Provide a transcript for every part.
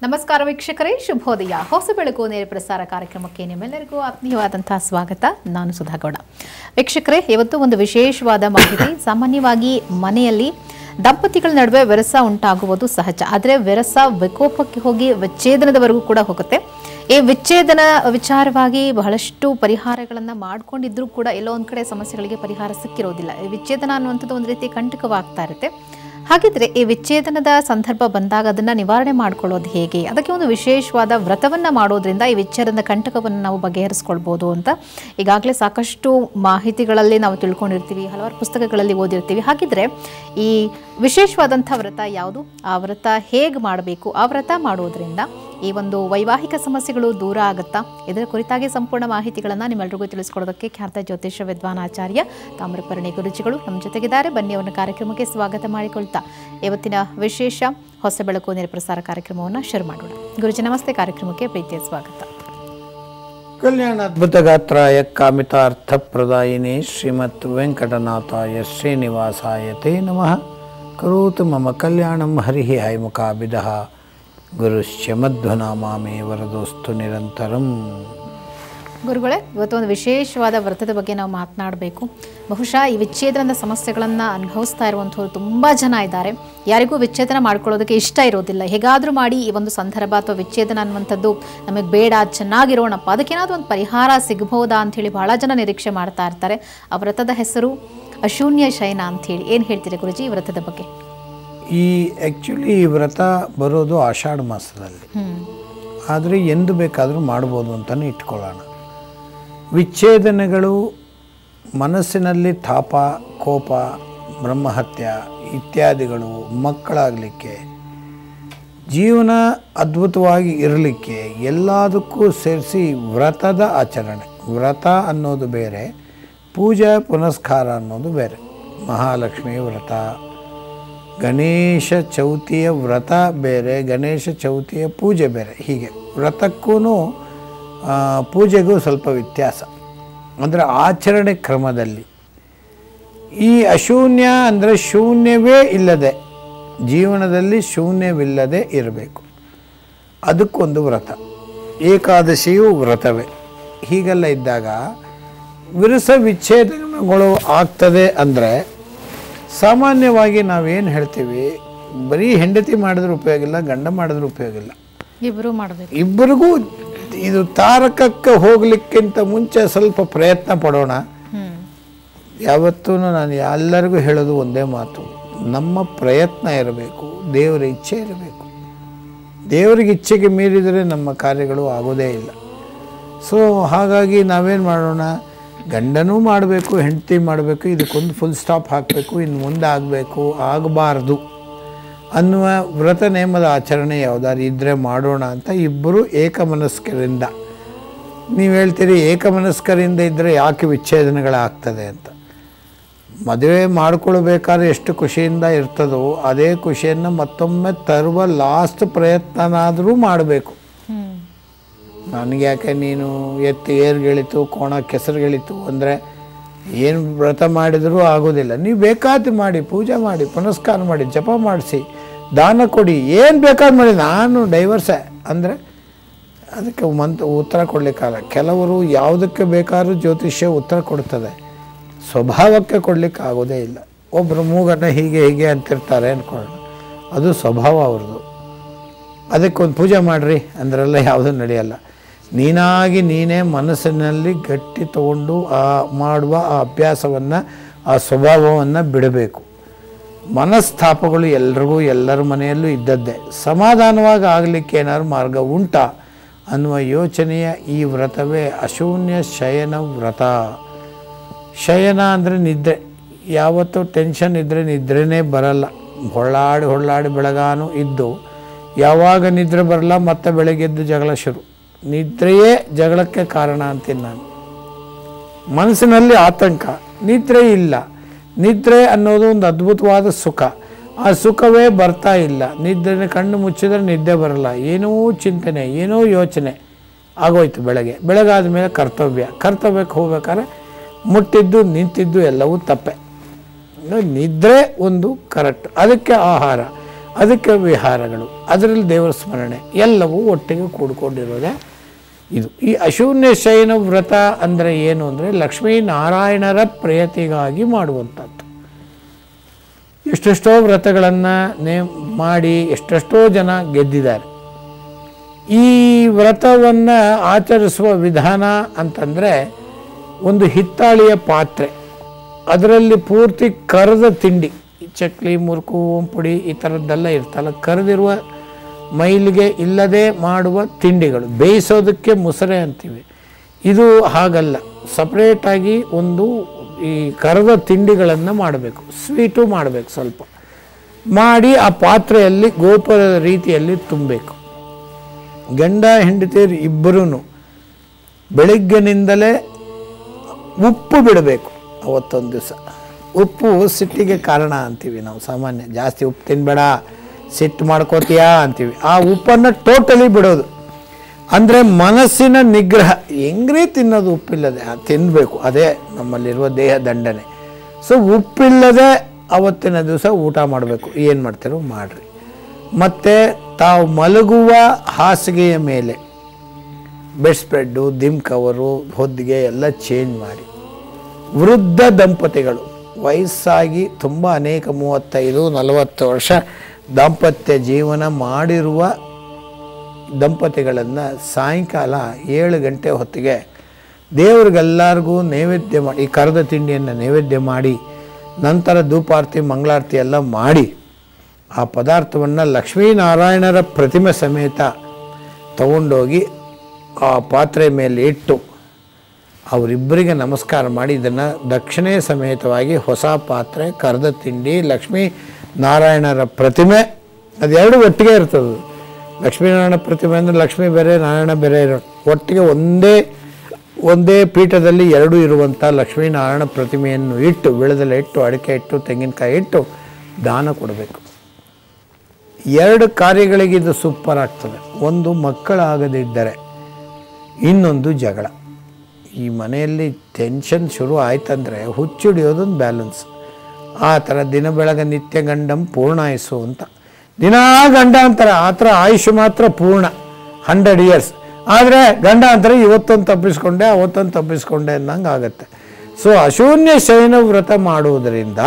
ನಮಸ್ಕಾರ ವೀಕ್ಷಕರೇ ಶುಭೋದಯ ಹೊಸ ಬೆಳಕು ನೇರ ಪ್ರಸಾರ ಕಾರ್ಯಕ್ರಮಕ್ಕೆ ನಿಮ್ಮೆಲ್ಲರಿಗೂ ಆತ್ಮೀಯವಾದಂತಹ ಸ್ವಾಗತ ನಾನು ಸುಧಾಗೌಡ ವೀಕ್ಷಕರೇ ಇವತ್ತು ಒಂದು ವಿಶೇಷವಾದ ಮಾಹಿತಿ ಸಾಮಾನ್ಯವಾಗಿ ಮನೆಯಲ್ಲಿ ದಂಪತಿಗಳ ನಡುವೆ ವಿರಸ ಉಂಟಾಗುವುದು ಸಹಜ ಆದರೆ ವಿರಸ ವಿಕೋಪಕ್ಕೆ ಹೋಗಿ ವಿಚ್ಛೇದನದವರೆಗೂ ಕೂಡ ಹೋಗುತ್ತೆ ಈ ವಿಚ್ಛೇದನ ವಿಚಾರವಾಗಿ ಬಹಳಷ್ಟು ಪರಿಹಾರಗಳನ್ನು ಮಾಡ್ಕೊಂಡಿದ್ರೂ ಕೂಡ ಎಲ್ಲೋ ಒಂದು ಕಡೆ ಸಮಸ್ಯೆಗಳಿಗೆ ಪರಿಹಾರ ಸಿಕ್ಕಿರೋದಿಲ್ಲ ಈ ವಿಚ್ಛೇದನ ಅನ್ನುವಂಥದ್ದು ಒಂದು ರೀತಿ ಕಂಟಕವಾಗ್ತಾ ಇರುತ್ತೆ ಹಾಗಿದ್ರೆ ಈ ವಿಚ್ಛೇದನದ ಸಂದರ್ಭ ಬಂದಾಗ ಅದನ್ನ ನಿವಾರಣೆ ಮಾಡ್ಕೊಳ್ಳೋದು ಹೇಗೆ ಅದಕ್ಕೆ ಒಂದು ವಿಶೇಷವಾದ ವ್ರತವನ್ನ ಮಾಡೋದ್ರಿಂದ ಈ ವಿಚ್ಛೇದನದ ಕಂಟಕವನ್ನು ನಾವು ಬಗೆಹರಿಸ್ಕೊಳ್ಬೋದು ಅಂತ ಈಗಾಗಲೇ ಸಾಕಷ್ಟು ಮಾಹಿತಿಗಳಲ್ಲಿ ನಾವು ತಿಳ್ಕೊಂಡಿರ್ತೀವಿ ಹಲವಾರು ಪುಸ್ತಕಗಳಲ್ಲಿ ಓದಿರ್ತೀವಿ ಹಾಗಿದ್ರೆ ಈ ವಿಶೇಷವಾದಂಥ ವ್ರತ ಯಾವುದು ಆ ವ್ರತ ಹೇಗೆ ಮಾಡಬೇಕು ಆ ವ್ರತ ಮಾಡೋದ್ರಿಂದ ಈ ಒಂದು ವೈವಾಹಿಕ ಸಮಸ್ಯೆಗಳು ದೂರ ಆಗುತ್ತಾ ಇದರ ಕುರಿತಾಗಿ ಸಂಪೂರ್ಣ ಮಾಹಿತಿಗಳನ್ನು ನಿಮ್ಮೆಲ್ಲರಿಗೂ ತಿಳಿಸ್ಕೊಡೋದಕ್ಕೆ ಖ್ಯಾತ ಜ್ಯೋತಿಷ ವಿದ್ವಾನಾಚಾರ್ಯ ತಾಮ್ರಪರ್ಣಿ ಗುರುಜಿಗಳು ನಮ್ಮ ಜೊತೆಗಿದ್ದಾರೆ ಬನ್ನಿ ಅವರ ಕಾರ್ಯಕ್ರಮಕ್ಕೆ ಸ್ವಾಗತ ಮಾಡಿಕೊಳ್ತಾ ಇವತ್ತಿನ ವಿಶೇಷ ಹೊಸ ಬೆಳಕು ನೇರ ಪ್ರಸಾರ ಕಾರ್ಯಕ್ರಮವನ್ನು ಶುರು ಮಾಡೋಣ ಗುರುಜಿ ನಮಸ್ತೆ ಕಾರ್ಯಕ್ರಮಕ್ಕೆ ಪ್ರೀತಿಯ ಸ್ವಾಗತ ಕಲ್ಯಾಣ ಅದ್ಭುತಗಾತ್ರಾಯ ಕಾಮಿತಾರ್ಥಪ್ರದಾಯಿನಿ ಶ್ರೀಮತ್ ವೆಂಕಟನಾಥಾಯ ಶ್ರೀನಿವಾಸಾಯ ತೇ ನಮಃ ಕರೋತು ಮಮ ಕಲ್ಯಾಣಂ ಹರಿ ಹೈಮುಖಾಭಿದಃ ಗುರುಶ್ಚ ಮಧ್ವನಾಮಾಮೇ ವರದೋಸ್ತು ನಿರಂತರಂ ಗುರುಗಳೇ ಇವತ್ತು ಒಂದು ವಿಶೇಷವಾದ ವ್ರತದ ಬಗ್ಗೆ ನಾವು ಮಾತನಾಡಬೇಕು ಬಹುಶಃ ಈ ವಿಚ್ಛೇದನದ ಸಮಸ್ಯೆಗಳನ್ನು ಅನುಭವಿಸ್ತಾ ಇರುವಂಥವ್ರು ತುಂಬ ಜನ ಇದ್ದಾರೆ ಯಾರಿಗೂ ವಿಚ್ಛೇದನ ಮಾಡ್ಕೊಳ್ಳೋದಕ್ಕೆ ಇಷ್ಟ ಇರೋದಿಲ್ಲ ಹೇಗಾದರೂ ಮಾಡಿ ಈ ಒಂದು ಸಂದರ್ಭ ಅಥವಾ ವಿಚ್ಛೇದನ ಅನ್ನುವಂಥದ್ದು ನಮಗೆ ಬೇಡ ಚೆನ್ನಾಗಿರೋಣಪ್ಪ ಅದಕ್ಕೇನಾದರೂ ಒಂದು ಪರಿಹಾರ ಸಿಗಬಹುದಾ ಅಂಥೇಳಿ ಬಹಳ ಜನ ನಿರೀಕ್ಷೆ ಮಾಡ್ತಾ ಇರ್ತಾರೆ ಆ ವ್ರತದ ಹೆಸರು ಅಶೂನ್ಯ ಶಯನ ಅಂಥೇಳಿ ಏನು ಹೇಳ್ತೀರಿ ಗುರುಜಿ ಈ ವ್ರತದ ಬಗ್ಗೆ ಈ ಆ್ಯಕ್ಚುಲಿ ಈ ವ್ರತ ಬರೋದು ಆಷಾಢ ಮಾಸದಲ್ಲಿ ಹ್ಮ್ ಆದರೆ ಎಂದು ಬೇಕಾದರೂ ಮಾಡ್ಬೋದು ಅಂತಲೇ ಇಟ್ಕೊಳ್ಳೋಣ ವಿಚ್ಛೇದನಗಳು ಮನಸ್ಸಿನಲ್ಲಿ ತಾಪ ಕೋಪ ಬ್ರಹ್ಮಹತ್ಯ ಇತ್ಯಾದಿಗಳು ಮಕ್ಕಳಾಗಲಿಕ್ಕೆ ಜೀವನ ಅದ್ಭುತವಾಗಿ ಇರಲಿಕ್ಕೆ ಎಲ್ಲದಕ್ಕೂ ಸೇರಿಸಿ ವ್ರತದ ಆಚರಣೆ ವ್ರತ ಅನ್ನೋದು ಬೇರೆ ಪೂಜಾ ಪುನಸ್ಕಾರ ಅನ್ನೋದು ಬೇರೆ ಮಹಾಲಕ್ಷ್ಮಿ ವ್ರತ ಗಣೇಶ ಚೌತಿಯ ವ್ರತ ಬೇರೆ ಗಣೇಶ ಚೌತಿಯ ಪೂಜೆ ಬೇರೆ ಹೀಗೆ ವ್ರತಕ್ಕೂ ಪೂಜೆಗೂ ಸ್ವಲ್ಪ ವ್ಯತ್ಯಾಸ ಅಂದರೆ ಆಚರಣೆ ಕ್ರಮದಲ್ಲಿ ಈ ಅಶೂನ್ಯ ಅಂದರೆ ಶೂನ್ಯವೇ ಇಲ್ಲದೆ ಜೀವನದಲ್ಲಿ ಶೂನ್ಯವಿಲ್ಲದೆ ಇರಬೇಕು ಅದಕ್ಕೊಂದು ವ್ರತ ಏಕಾದಶಿಯು ವ್ರತವೇ ಹೀಗೆಲ್ಲ ಇದ್ದಾಗ ವಿರಸ ವಿಚ್ಛೇದನಗಳು ಆಗ್ತದೆ ಅಂದರೆ ಸಾಮಾನ್ಯವಾಗಿ ನಾವೇನು ಹೇಳ್ತೀವಿ ಬರೀ ಹೆಂಡತಿ ಮಾಡಿದ್ರೆ ಉಪಯೋಗ ಇಲ್ಲ ಗಂಡ ಮಾಡಿದ್ರೆ ಉಪಯೋಗ ಇಲ್ಲ ಇಬ್ಬರು ಮಾಡಬೇಕು ಇಬ್ಬರಿಗೂ ಇದು ತಾರಕಕ್ಕೆ ಹೋಗ್ಲಿಕ್ಕಿಂತ ಮುಂಚೆ ಸ್ವಲ್ಪ ಪ್ರಯತ್ನ ಪಡೋಣ ಹ್ಮ್ ಯಾವತ್ತೂ ನಾನು ಎಲ್ಲರಿಗೂ ಹೇಳೋದು ಒಂದೇ ಮಾತು ನಮ್ಮ ಪ್ರಯತ್ನ ಇರಬೇಕು ದೇವರ ಇಚ್ಛೆ ಇರಬೇಕು ದೇವರಿಗೆ ಇಚ್ಛೆಗೆ ಮೀರಿದರೆ ನಮ್ಮ ಕಾರ್ಯಗಳು ಆಗೋದೇ ಇಲ್ಲ ಸೊ ಹಾಗಾಗಿ ನಾವೇನು ಮಾಡೋಣ ಗಂಡನೂ ಮಾಡಬೇಕು ಹೆಂಡತಿ ಮಾಡಬೇಕು ಇದಕ್ಕೊಂದು ಫುಲ್ ಸ್ಟಾಪ್ ಹಾಕಬೇಕು ಇನ್ನು ಮುಂದೆ ಆಗಬೇಕು ಆಗಬಾರ್ದು ಅನ್ನುವ ವ್ರತ ನೇಮದ ಆಚರಣೆ ಯಾವುದಾದ್ರು ಇದ್ದರೆ ಮಾಡೋಣ ಅಂತ ಇಬ್ಬರು ಏಕಮನಸ್ಕರಿಂದ ನೀವು ಹೇಳ್ತೀರಿ ಏಕಮನಸ್ಕರಿಂದ ಇದ್ದರೆ ಯಾಕೆ ವಿಚ್ಛೇದನಗಳಾಗ್ತದೆ ಅಂತ ಮದುವೆ ಮಾಡ್ಕೊಳ್ಬೇಕಾದ್ರೆ ಎಷ್ಟು ಖುಷಿಯಿಂದ ಇರ್ತದೋ ಅದೇ ಖುಷಿಯನ್ನು ಮತ್ತೊಮ್ಮೆ ತರುವ ಲಾಸ್ಟ್ ಪ್ರಯತ್ನನಾದರೂ ಮಾಡಬೇಕು ಹ್ಮ್ ನನಗೆ ಯಾಕೆ ನೀನು ಎತ್ತಿ ಏರ್ಗೆಳಿತು ಕೋಣ ಕೆಸರುಗೆಳಿತು ಅಂದರೆ ಏನು ವ್ರತ ಮಾಡಿದರೂ ಆಗೋದಿಲ್ಲ ನೀವು ಬೇಕಾದ್ದು ಮಾಡಿ ಪೂಜೆ ಮಾಡಿ ಪುನಸ್ಕಾರ ಮಾಡಿ ಜಪ ಮಾಡಿಸಿ ದಾನ ಕೊಡಿ ಏನು ಬೇಕಾದ್ ಮಾಡಿ ನಾನು ಡೈವರ್ಸೆ ಅಂದರೆ ಅದಕ್ಕೆ ಮಂತ್ ಉತ್ತರ ಕೊಡಲಿಕ್ಕಾಗಲ್ಲ ಕೆಲವರು ಯಾವುದಕ್ಕೆ ಬೇಕಾದ್ರೂ ಜ್ಯೋತಿಷ್ಯ ಉತ್ತರ ಕೊಡ್ತದೆ ಸ್ವಭಾವಕ್ಕೆ ಕೊಡಲಿಕ್ಕೆ ಆಗೋದೇ ಇಲ್ಲ ಒಬ್ಬರು ಮೂಗನ್ನು ಹೀಗೆ ಹೀಗೆ ಅಂತಿರ್ತಾರೆ ಅಂದ್ಕೊಳ್ಳೋಣ ಅದು ಸ್ವಭಾವ ಅವ್ರದ್ದು ಅದಕ್ಕೊಂದು ಪೂಜೆ ಮಾಡಿರಿ ಅಂದ್ರೆಲ್ಲ ಯಾವುದೂ ನಡೆಯಲ್ಲ ನೀನಾಗಿ ನೀನೇ ಮನಸ್ಸಿನಲ್ಲಿ ಗಟ್ಟಿ ತಗೊಂಡು ಆ ಮಾಡುವ ಆ ಅಭ್ಯಾಸವನ್ನು ಆ ಸ್ವಭಾವವನ್ನು ಬಿಡಬೇಕು ಮನಸ್ತಾಪಗಳು ಎಲ್ರಿಗೂ ಎಲ್ಲರ ಮನೆಯಲ್ಲೂ ಇದ್ದದ್ದೇ ಸಮಾಧಾನವಾಗಿ ಆಗಲಿಕ್ಕೆ ಏನಾದ್ರು ಮಾರ್ಗ ಉಂಟಾ ಅನ್ನುವ ಯೋಚನೆಯ ಈ ವ್ರತವೇ ಅಶೂನ್ಯ ಶಯನ ವ್ರತ ಶಯನ ಅಂದರೆ ನಿದ್ರೆ ಯಾವತ್ತೂ ಟೆನ್ಷನ್ ಇದ್ದರೆ ನಿದ್ರೆನೇ ಬರಲ್ಲ ಹೊಳ್ಳಾಡಿ ಹೊಳ್ಳಾಡಿ ಬೆಳಗಾನು ಇದ್ದು ಯಾವಾಗ ನಿದ್ರೆ ಬರಲ್ಲ ಮತ್ತೆ ಬೆಳಗ್ಗೆದ್ದು ಜಗಳ ಶುರು ನಿದ್ರೆಯೇ ಜಗಳಕ್ಕೆ ಕಾರಣ ಅಂತೀನಿ ನಾನು ಮನಸ್ಸಿನಲ್ಲಿ ಆತಂಕ ನಿದ್ರೆ ಇಲ್ಲ ನಿದ್ರೆ ಅನ್ನೋದು ಒಂದು ಅದ್ಭುತವಾದ ಸುಖ ಆ ಸುಖವೇ ಬರ್ತಾ ಇಲ್ಲ ನಿದ್ರೆ ಕಣ್ಣು ಮುಚ್ಚಿದ್ರೆ ನಿದ್ದೆ ಬರಲ್ಲ ಏನೋ ಚಿಂತನೆ ಏನೋ ಯೋಚನೆ ಆಗೋಯ್ತು ಬೆಳಗ್ಗೆ ಬೆಳಗಾದ ಮೇಲೆ ಕರ್ತವ್ಯ ಕರ್ತವ್ಯಕ್ಕೆ ಹೋಗ್ಬೇಕಾದ್ರೆ ಮುಟ್ಟಿದ್ದು ನಿಂತಿದ್ದು ಎಲ್ಲವೂ ತಪ್ಪೆ ಅಂದ್ರೆ ನಿದ್ರೆ ಒಂದು ಕರೆಕ್ಟ್ ಅದಕ್ಕೆ ಆಹಾರ ಅದಕ್ಕೆ ವಿಹಾರಗಳು ಅದರಲ್ಲಿ ದೇವರ ಸ್ಮರಣೆ ಎಲ್ಲವೂ ಒಟ್ಟಿಗೆ ಕೂಡ್ಕೊಂಡಿರೋದೇ ಇದು ಈ ಅಶೂನ್ಯ ಶಯನ ವ್ರತ ಅಂದರೆ ಏನು ಅಂದರೆ ಲಕ್ಷ್ಮೀನಾರಾಯಣರ ಪ್ರಿಯತೆಗಾಗಿ ಮಾಡುವಂಥದ್ದು ಎಷ್ಟೆಷ್ಟೋ ವ್ರತಗಳನ್ನು ನೇ ಮಾಡಿ ಎಷ್ಟೆಷ್ಟೋ ಜನ ಗೆದ್ದಿದ್ದಾರೆ ಈ ವ್ರತವನ್ನು ಆಚರಿಸುವ ವಿಧಾನ ಅಂತಂದರೆ ಒಂದು ಹಿತ್ತಾಳಿಯ ಪಾತ್ರೆ ಅದರಲ್ಲಿ ಪೂರ್ತಿ ಕರೆದ ತಿಂಡಿ ಈ ಚಕ್ಲಿ ಮುರುಕು ಓಂಪುಡಿ ಈ ಥರದ್ದೆಲ್ಲ ಇರ್ತಲ್ಲ ಕರೆದಿರುವ ಮೈಲಿಗೆ ಇಲ್ಲದೆ ಮಾಡುವ ತಿಂಡಿಗಳು ಬೇಯಿಸೋದಕ್ಕೆ ಮುಸರೆ ಅಂತೀವಿ ಇದು ಹಾಗಲ್ಲ ಸಪ್ರೇಟಾಗಿ ಒಂದು ಈ ಕರೆದ ತಿಂಡಿಗಳನ್ನು ಮಾಡಬೇಕು ಸ್ವೀಟು ಮಾಡಬೇಕು ಸ್ವಲ್ಪ ಮಾಡಿ ಆ ಪಾತ್ರೆಯಲ್ಲಿ ಗೋಪುರದ ರೀತಿಯಲ್ಲಿ ತುಂಬಬೇಕು ಗಂಡ ಹೆಂಡತಿಯರು ಇಬ್ಬರೂ ಬೆಳಿಗ್ಗೆನಿಂದಲೇ ಉಪ್ಪು ಬಿಡಬೇಕು ಅವತ್ತೊಂದು ದಿವಸ ಉಪ್ಪು ಸಿಟ್ಟಿಗೆ ಕಾರಣ ಅಂತೀವಿ ನಾವು ಸಾಮಾನ್ಯ ಜಾಸ್ತಿ ಉಪ್ಪು ತಿನ್ಬೇಡ ಸಿಟ್ಟು ಮಾಡ್ಕೋತೀಯಾ ಅಂತೀವಿ ಆ ಉಪ್ಪನ್ನು ಟೋಟಲಿ ಬಿಡೋದು ಅಂದರೆ ಮನಸ್ಸಿನ ನಿಗ್ರಹ ಹೆಂಗ್ರಿ ತಿನ್ನೋದು ಉಪ್ಪಿಲ್ಲದೆ ಆ ತಿನ್ನಬೇಕು ಅದೇ ನಮ್ಮಲ್ಲಿರುವ ದೇಹ ದಂಡನೆ ಸೊ ಉಪ್ಪಿಲ್ಲದೆ ಅವತ್ತಿನ ದಿವಸ ಊಟ ಮಾಡಬೇಕು ಏನು ಮಾಡ್ತೀರೋ ಮಾಡಿರಿ ಮತ್ತು ತಾವು ಮಲಗುವ ಹಾಸಿಗೆಯ ಮೇಲೆ ಬೆಡ್ ಸ್ಪ್ರೆಡ್ಡು ದಿಮ್ ಕವರು ಹೊದ್ದಿಗೆ ಎಲ್ಲ ಚೇಂಜ್ ಮಾಡಿ ವೃದ್ಧ ದಂಪತಿಗಳು ವಯಸ್ಸಾಗಿ ತುಂಬ ಅನೇಕ ಮೂವತ್ತೈದು ನಲವತ್ತು ವರ್ಷ ದಾಂಪತ್ಯ ಜೀವನ ಮಾಡಿರುವ ದಂಪತಿಗಳನ್ನು ಸಾಯಂಕಾಲ ಏಳು ಗಂಟೆ ಹೊತ್ತಿಗೆ ದೇವ್ರಿಗೆಲ್ಲರಿಗೂ ನೈವೇದ್ಯ ಮಾಡಿ ಈ ಕರೆದ ತಿಂಡಿಯನ್ನು ನೈವೇದ್ಯ ಮಾಡಿ ನಂತರ ಧೂಪಾರತಿ ಮಂಗಳಾರತಿ ಎಲ್ಲ ಮಾಡಿ ಆ ಪದಾರ್ಥವನ್ನು ಲಕ್ಷ್ಮೀನಾರಾಯಣರ ಪ್ರತಿಮೆ ಸಮೇತ ತಗೊಂಡೋಗಿ ಆ ಪಾತ್ರೆ ಮೇಲೆ ಇಟ್ಟು ಅವರಿಬ್ಬರಿಗೆ ನಮಸ್ಕಾರ ಮಾಡಿ ಇದನ್ನು ದಕ್ಷಿಣೆ ಸಮೇತವಾಗಿ ಹೊಸ ಪಾತ್ರೆ ಕರೆದ ತಿಂಡಿ ಲಕ್ಷ್ಮೀ ನಾರಾಯಣರ ಪ್ರತಿಮೆ ಅದೆರಡು ಒಟ್ಟಿಗೆ ಇರ್ತದೆ ಲಕ್ಷ್ಮೀನಾರಾಯಣ ಪ್ರತಿಮೆ ಅಂದರೆ ಲಕ್ಷ್ಮೀ ಬೇರೆ ನಾರಾಯಣ ಬೇರೆ ಇರೋ ಒಟ್ಟಿಗೆ ಒಂದೇ ಒಂದೇ ಪೀಠದಲ್ಲಿ ಎರಡು ಇರುವಂಥ ಲಕ್ಷ್ಮೀನಾರಾಯಣ ಪ್ರತಿಮೆಯನ್ನು ಇಟ್ಟು ಬೆಳೆದೆಲೆ ಇಟ್ಟು ಅಡಿಕೆ ಇಟ್ಟು ತೆಂಗಿನಕಾಯಿ ಇಟ್ಟು ದಾನ ಕೊಡಬೇಕು ಎರಡು ಕಾರ್ಯಗಳಿಗೆ ಇದು ಸೂಪರ್ ಆಗ್ತದೆ ಒಂದು ಮಕ್ಕಳಾಗದಿದ್ದರೆ ಇನ್ನೊಂದು ಜಗಳ ಈ ಮನೆಯಲ್ಲಿ ಟೆನ್ಷನ್ ಶುರು ಆಯ್ತಂದರೆ ಹುಚ್ಚಿಡಿಯೋದೊಂದು ಬ್ಯಾಲೆನ್ಸ್ ಆ ಥರ ದಿನ ಬೆಳಗ್ಗೆ ನಿತ್ಯ ಗಂಡಂ ಪೂರ್ಣಾಯಸ್ಸು ಅಂತ ದಿನಾ ಗಂಡ ಅಂತಾರೆ ಆ ಥರ ಆಯುಷ್ ಮಾತ್ರ ಪೂರ್ಣ ಹಂಡ್ರೆಡ್ ಇಯರ್ಸ್ ಆದರೆ ಗಂಡ ಅಂತಾರೆ ಇವತ್ತೊಂದು ತಪ್ಪಿಸ್ಕೊಂಡೆ ಅವತ್ತೊಂದು ತಪ್ಪಿಸ್ಕೊಂಡೆ ಅನ್ನಂಗೆ ಆಗುತ್ತೆ ಸೊ ಅಶೂನ್ಯ ಶಯನ ವ್ರತ ಮಾಡುವುದರಿಂದ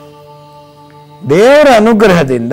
ದೇವರ ಅನುಗ್ರಹದಿಂದ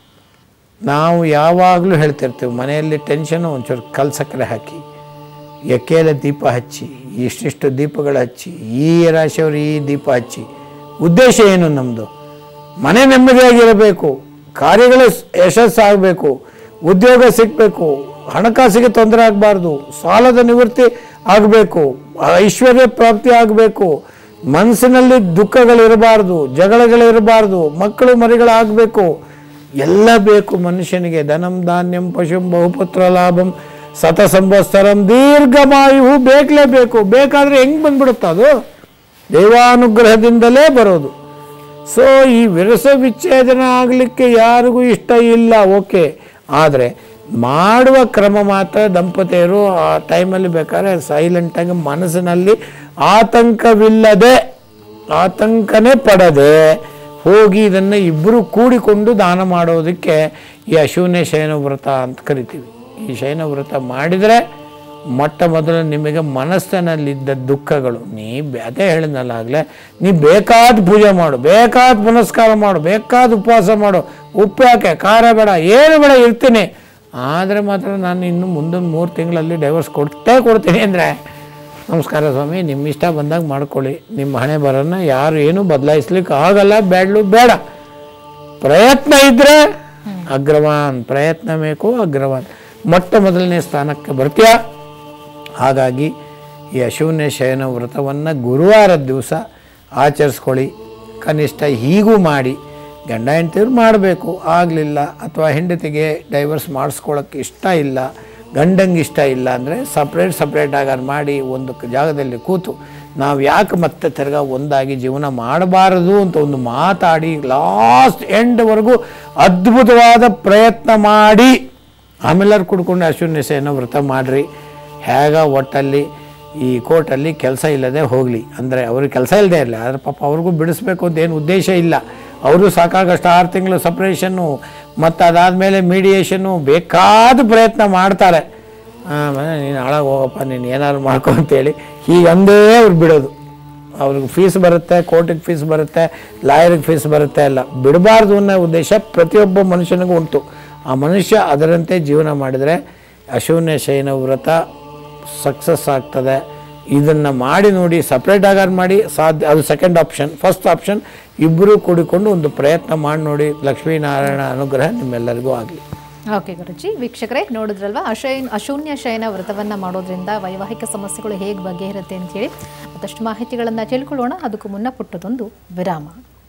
ನಾವು ಯಾವಾಗಲೂ ಹೇಳ್ತಿರ್ತೀವಿ ಮನೆಯಲ್ಲಿ ಟೆನ್ಷನು ಒಂಚೂರು ಕಲ್ ಸಕ್ಕರೆ ಹಾಕಿ ಎಕ್ಕೆಲೆ ದೀಪ ಹಚ್ಚಿ ಇಷ್ಟಿಷ್ಟು ದೀಪಗಳು ಹಚ್ಚಿ ಈ ರಾಶಿಯವರು ಈ ದೀಪ ಹಚ್ಚಿ ಉದ್ದೇಶ ಏನು ನಮ್ಮದು ಮನೆ ನೆಮ್ಮದಿಯಾಗಿರಬೇಕು ಕಾರ್ಯಗಳು ಯಶಸ್ಸಾಗಬೇಕು ಉದ್ಯೋಗ ಸಿಗಬೇಕು ಹಣಕಾಸಿಗೆ ತೊಂದರೆ ಆಗಬಾರ್ದು ಸಾಲದ ನಿವೃತ್ತಿ ಆಗಬೇಕು ಐಶ್ವರ್ಯ ಪ್ರಾಪ್ತಿ ಆಗಬೇಕು ಮನಸ್ಸಿನಲ್ಲಿ ದುಃಖಗಳಿರಬಾರ್ದು ಜಗಳಗಳಿರಬಾರ್ದು ಮಕ್ಕಳು ಮರಿಗಳಾಗಬೇಕು ಎಲ್ಲ ಬೇಕು ಮನುಷ್ಯನಿಗೆ ಧನಂ ಧಾನ್ಯಂ ಪಶುಂ ಬಹುಪುತ್ರ ಲಾಭಂ ಸತ ಸಂವತ್ಸರಂ ದೀರ್ಘಮಾಯು ಬೇಕಲೇಬೇಕು ಬೇಕಾದರೆ ಹೆಂಗೆ ಬಂದ್ಬಿಡುತ್ತೆ ಅದು ದೈವಾನುಗ್ರಹದಿಂದಲೇ ಬರೋದು ಸೊ ಈ ವಿರಸ ವಿಚ್ಛೇದನ ಆಗಲಿಕ್ಕೆ ಯಾರಿಗೂ ಇಷ್ಟ ಇಲ್ಲ ಓಕೆ ಆದರೆ ಮಾಡುವ ಕ್ರಮ ಮಾತ್ರ ದಂಪತಿಯರು ಆ ಟೈಮಲ್ಲಿ ಬೇಕಾದ್ರೆ ಸೈಲೆಂಟಾಗಿ ಮನಸ್ಸಿನಲ್ಲಿ ಆತಂಕವಿಲ್ಲದೆ ಆತಂಕನೇ ಪಡದೆ ಹೋಗಿ ಇದನ್ನು ಇಬ್ಬರು ಕೂಡಿಕೊಂಡು ದಾನ ಮಾಡೋದಕ್ಕೆ ಈ ಅಶೂನ್ಯ ಶಯನ ವ್ರತ ಅಂತ ಕರಿತೀವಿ ಈ ಶಯನ ವ್ರತ ಮಾಡಿದರೆ ಮೊಟ್ಟ ಮೊದಲು ನಿಮಗೆ ಮನಸ್ಸಿನಲ್ಲಿದ್ದ ದುಃಖಗಳು ನೀ ಬೆ- ಅದೇ ಹೇಳಿದ್ನಲ್ಲ ಆಗಲೇ ನೀ ಬೇಕಾದ ಪೂಜೆ ಮಾಡು ಬೇಕಾದ ಪುನಸ್ಕಾರ ಮಾಡು ಬೇಕಾದ ಉಪವಾಸ ಮಾಡು ಉಪ್ಪು ಯಾಕೆ ಖಾರ ಬೇಡ ಏನು ಬೇಡ ಇರ್ತೀನಿ ಆದರೆ ಮಾತ್ರ ನಾನು ಇನ್ನು ಮುಂದೊಂದು ಮೂರು ತಿಂಗಳಲ್ಲಿ ಡೈವರ್ಸ್ ಕೊಡ್ತೇ ಕೊಡ್ತೀನಿ ಅಂದರೆ ನಮಸ್ಕಾರ ಸ್ವಾಮಿ ನಿಮ್ಮ ಇಷ್ಟ ಬಂದಾಗ ಮಾಡ್ಕೊಳ್ಳಿ ನಿಮ್ಮ ಹಣೆ ಬರೋನ್ನ ಯಾರು ಏನು ಬದಲಾಯಿಸ್ಲಿಕ್ಕೆ ಆಗಲ್ಲ ಬೇಡಲು ಬೇಡ ಪ್ರಯತ್ನ ಇದ್ದರೆ ಅಗ್ರವಾನ್ ಪ್ರಯತ್ನ ಬೇಕು ಅಗ್ರವಾನ್ ಮೊಟ್ಟ ಮೊದಲನೇ ಸ್ಥಾನಕ್ಕೆ ಬರ್ತೀಯ ಹಾಗಾಗಿ ಈ ಅಶೂನ್ಯ ಶಯನ ವ್ರತವನ್ನು ಗುರುವಾರದ ದಿವಸ ಆಚರಿಸ್ಕೊಳ್ಳಿ ಕನಿಷ್ಠ ಹೀಗೂ ಮಾಡಿ ಗಂಡ ಹೆಂಡತಿಯರು ಮಾಡಬೇಕು ಆಗಲಿಲ್ಲ ಅಥವಾ ಹೆಂಡತಿಗೆ ಡೈವರ್ಸ್ ಮಾಡಿಸ್ಕೊಳ್ಳೋಕ್ಕೆ ಇಷ್ಟ ಇಲ್ಲ ಗಂಡಂಗೆ ಇಷ್ಟ ಇಲ್ಲ ಅಂದರೆ ಸಪ್ರೇಟ್ ಸಪ್ರೇಟ್ ಆಗಾರು ಮಾಡಿ ಒಂದು ಕ- ಜಾಗದಲ್ಲಿ ಕೂತು ನಾವು ಯಾಕೆ ಮತ್ತೆ ತಿರ್ಗಾ ಒಂದಾಗಿ ಜೀವನ ಮಾಡಬಾರದು ಅಂತ ಒಂದು ಮಾತಾಡಿ ಲಾಸ್ಟ್ ಎಂಡ್ವರೆಗೂ ಅದ್ಭುತವಾದ ಪ್ರಯತ್ನ ಮಾಡಿ ಆಮೇಲಾರು ಕುಡ್ಕೊಂಡು ಅಶ್ವಿನಿ ಸೇನ ವ್ರತ ಮಾಡಿರಿ ಹೇಗ ಒಟ್ಟಲ್ಲಿ ಈ ಕೋರ್ಟಲ್ಲಿ ಕೆಲಸ ಇಲ್ಲದೆ ಹೋಗಲಿ ಅಂದರೆ ಅವ್ರಿಗೆ ಕೆಲಸ ಇಲ್ಲದೆ ಇರಲಿ ಆದರೆ ಪಾಪ ಅವ್ರಿಗೂ ಬಿಡಿಸ್ಬೇಕು ಅಂತ ಏನು ಉದ್ದೇಶ ಇಲ್ಲ ಅವರು ಸಾಕಾಗಷ್ಟು ಆರು ತಿಂಗಳು ಸಪ್ರೇಷನ್ನು ಮತ್ತು ಅದಾದಮೇಲೆ ಮೀಡಿಯೇಷನ್ನು ಬೇಕಾದ ಪ್ರಯತ್ನ ಮಾಡ್ತಾರೆ ಆಮೇಲೆ ನೀನು ಹಾಳಾಗಿ ಹೋಗಪ್ಪ ನೀನು ಏನಾದ್ರು ಮಾಡ್ಕೊ ಅಂತೇಳಿ ಹೀಗಂದೇ ಅವ್ರು ಬಿಡೋದು ಅವ್ರಿಗೆ ಫೀಸ್ ಬರುತ್ತೆ ಕೋರ್ಟಿಗೆ ಫೀಸ್ ಬರುತ್ತೆ ಲಾಯರಿಗೆ ಫೀಸ್ ಬರುತ್ತೆ ಎಲ್ಲ ಬಿಡಬಾರ್ದು ಅನ್ನೋ ಉದ್ದೇಶ ಪ್ರತಿಯೊಬ್ಬ ಮನುಷ್ಯನಿಗೂ ಉಂಟು ಆ ಮನುಷ್ಯ ಅದರಂತೆ ಜೀವನ ಮಾಡಿದರೆ ಅಶೂನ್ಯ ಶಯನ ವ್ರತ ಸಕ್ಸಸ್ ಆಗ್ತದೆ ಇದನ್ನು ಮಾಡಿ ನೋಡಿ ಸಪ್ರೇಟ್ ಆಗಾರು ಮಾಡಿ ಸಾಧ್ಯ ಅದು ಸೆಕೆಂಡ್ ಆಪ್ಷನ್ ಫಸ್ಟ್ ಆಪ್ಷನ್ ಇಬ್ಬರೂ ಕೂಡಿಕೊಂಡು ಒಂದು ಪ್ರಯತ್ನ ಮಾಡಿ ನೋಡಿ ಲಕ್ಷ್ಮೀನಾರಾಯಣ ಅನುಗ್ರಹ ನಿಮ್ಮೆಲ್ಲರಿಗೂ ಆಗಲಿ ಓಕೆ ಗುರುಜಿ ವೀಕ್ಷಕರೇ ನೋಡಿದ್ರಲ್ವಾ ಅಶೈನ್ ಅಶೂನ್ಯ ಶಯನ ವ್ರತವನ್ನು ಮಾಡೋದ್ರಿಂದ ವೈವಾಹಿಕ ಸಮಸ್ಯೆಗಳು ಹೇಗೆ ಬಗೆಹರುತ್ತೆ ಅಂತೇಳಿ ಮತ್ತಷ್ಟು ಮಾಹಿತಿಗಳನ್ನು ತಿಳ್ಕೊಳ್ಳೋಣ ಅದಕ್ಕೂ ಮುನ್ನ ಪುಟ್ಟದೊಂದು ವಿರಾಮ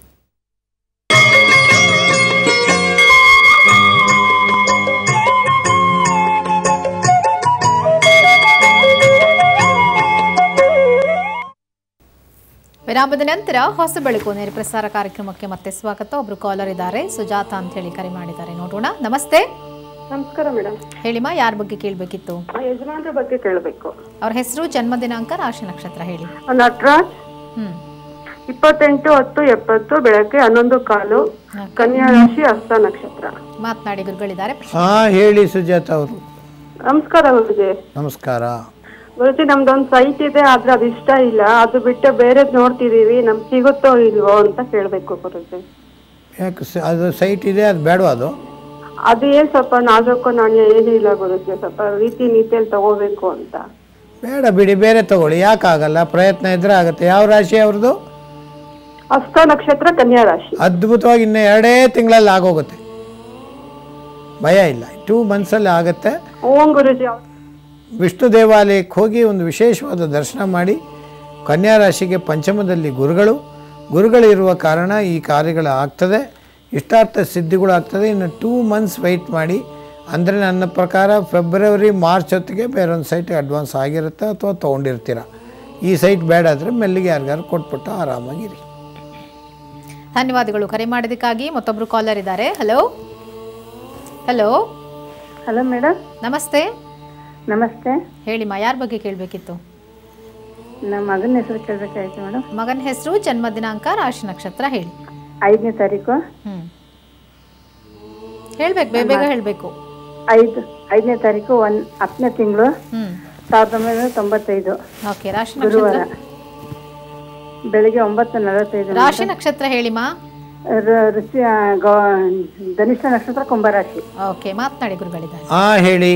ವಿರಾಮದ ನಂತರ ಹೊಸ ಬೆಳಕು ನೇರ ಪ್ರಸಾರ ಕಾರ್ಯಕ್ರಮಕ್ಕೆ ಮತ್ತೆ ಸ್ವಾಗತ ಒಬ್ರು ಕಾಲರ್ ಇದ್ದಾರೆ ಸುಜಾತ ಅಂತ ಹೇಳಿ ಕರೆ ಮಾಡಿದ್ದಾರೆ ನೋಡೋಣ ನಮಸ್ತೆ ನಮಸ್ಕಾರ ಮೇಡಮ್ ಹೇಳಿಮಾ ಯಾರ ಬಗ್ಗೆ ಕೇಳಬೇಕಿತ್ತು ಯಜಮಾನ್ರ ಬಗ್ಗೆ ಕೇಳಬೇಕು ಅವ್ರ ಹೆಸರು ಜನ್ಮ ದಿನಾಂಕ ರಾಶಿ ನಕ್ಷತ್ರ ಹೇಳಿ ನಟರಾಜ್ ಹ್ಮ್ ಇಪ್ಪತ್ತೆಂಟು ಹತ್ತು ಎಪ್ಪತ್ತು ಬೆಳಗ್ಗೆ ಹನ್ನೊಂದು ಕಾಲು ಕನ್ಯಾ ರಾಶಿ ಹಸ್ತ ನಕ್ಷತ್ರ ಮಾತನಾಡಿ ಗುರುಗಳಿದ್ದಾರೆ ಹಾಂ ಹೇಳಿ ಸುಜಾತ ಅವರು ನಮಸ್ಕಾರ ಗುರುಜಿ ನಮಸ್ಕಾರ ಗುರುಜಿ ನಮ್ದೊಂದ್ ಸೈಟ್ ಇದೆ ಆದ್ರೆ ಅದು ಇಷ್ಟ ಇಲ್ಲ ಅದು ಬಿಟ್ಟು ಬೇರೆದ್ ನೋಡ್ತಿದೀವಿ ನಮ್ಗೆ ಸಿಗುತ್ತೋ ಇಲ್ವೋ ಅಂತ ಕೇಳ್ಬೇಕು ಗುರುಜಿ ಯಾಕೆ ಸ- ಅದು ಸೈಟ್ ಇದೆ ಅದು ಬೇಡವಾ ಅದು ಅದು ಏನ್ ಸ್ವಲ್ಪ ನಾಜೂಕು ನಾಣ್ಯ ಏನೂ ಇಲ್ಲ ಗುರುಜಿ ಸ್ವಲ್ಪ ರೀತಿ ನೀತಿಯಲ್ಲಿ ತಗೋಬೇಕು ಅಂತ ಬೇಡ ಬಿಡಿ ಬೇರೆ ತಗೊಳ್ಳಿ ಯಾಕಾಗಲ್ಲ ಪ್ರಯತ್ನ ಇದ್ರೆ ಆಗುತ್ತೆ ಯಾವ ರಾಶಿ ಅವ್ರದ್ದು ಹಸ್ತ ನಕ್ಷತ್ರ ಕನ್ಯಾ ರಾಶಿ ಅದ್ಭುತವಾಗಿ ಇನ್ನು ಎರಡೇ ತಿಂಗಳಲ್ಲಿ ಆಗೋಗುತ್ತೆ ಭಯ ಇಲ್ಲ ಟೂ ಮಂತ್ಸಲ್ಲಿ ಆಗುತ್ತೆ ಓಂ ಗುರುಜಿ ವಿಷ್ಣು ದೇವಾಲಯಕ್ಕೆ ಹೋಗಿ ಒಂದು ವಿಶೇಷವಾದ ದರ್ಶನ ಮಾಡಿ ಕನ್ಯಾ ರಾಶಿಗೆ ಪಂಚಮದಲ್ಲಿ ಗುರುಗಳು ಗುರುಗಳಿರುವ ಕಾರಣ ಈ ಕಾರ್ಯಗಳು ಆಗ್ತದೆ ಇಷ್ಟಾರ್ಥ ಸಿದ್ಧಿಗಳು ಆಗ್ತದೆ ಇನ್ನು ಟೂ ಮಂತ್ಸ್ ವೆಯ್ಟ್ ಮಾಡಿ ಅಂದರೆ ನನ್ನ ಪ್ರಕಾರ ಫೆಬ್ರವರಿ ಮಾರ್ಚ್ ಹೊತ್ತಿಗೆ ಬೇರೊಂದು ಸೈಟ್ ಅಡ್ವಾನ್ಸ್ ಆಗಿರುತ್ತೆ ಅಥವಾ ತೊಗೊಂಡಿರ್ತೀರ ಈ ಸೈಟ್ ಬೇಡ ಆದರೆ ಮೆಲ್ಲಿಗೆ ಯಾರಿಗಾರು ಕೊಟ್ಬಿಟ್ಟು ಆರಾಮಾಗಿರಿ ಧನ್ಯವಾದಗಳು ಕರೆ ಮಾಡಿದ್ದಕ್ಕಾಗಿ ಮತ್ತೊಬ್ರು ಕಾಲರ್ ಇದ್ದಾರೆ ಹಲೋ ಹಲೋ ಹಲೋ ಮೇಡಮ್ ನಮಸ್ತೆ ನಮಸ್ತೆ ಹೇಳಿಮಾ ಯಾರ ಬಗ್ಗೆ ಕೇಳಬೇಕಿತ್ತು ನಮ್ಮ ಮಗನ ಹೆಸರು ಕೇಳ್ಬೇಕಾಯ್ತು ಮೇಡಮ್ ಮಗನ ಹೆಸರು ಜನ್ಮ ದಿನಾಂಕ ರಾಶಿ ನಕ್ಷತ್ರ ಹೇಳಿ ಐದನೇ ತಾರೀಕು ಹ್ಮ್ ಹೇಳ್ಬೇಕು ಬೇಗ ಬೇಗ ಹೇಳ್ಬೇಕು ಐದು ಐದನೇ ತಾರೀಕು ಒಂದ್ ಹತ್ತನೇ ತಿಂಗಳು ಹ್ಮ್ ಸಾವಿರದ ಒಂಬೈನೂರ ತೊಂಬತ್ತೈದು ಓಕೆ ರಾಶಿ ಗುರುವಾರ ನಕ್ಷತ್ರ ಬೆಳಿಗ್ಗೆ ಒಂಬತ್ತು ನಲವತ್ತೈದು ರಾಶಿ ನಕ್ಷತ್ರ ಹೇಳಿಮಾ ರ- ಋಷಿ ಆ, ಗೌ- ಧನಿಷ್ಠ ನಕ್ಷತ್ರ ಕುಂಭರಾಶಿ ಓಕೆ ಮಾತನಾಡಿ ಗುರುಗಳಿದ್ದಾರೆ ಹಾಂ ಹೇಳಿ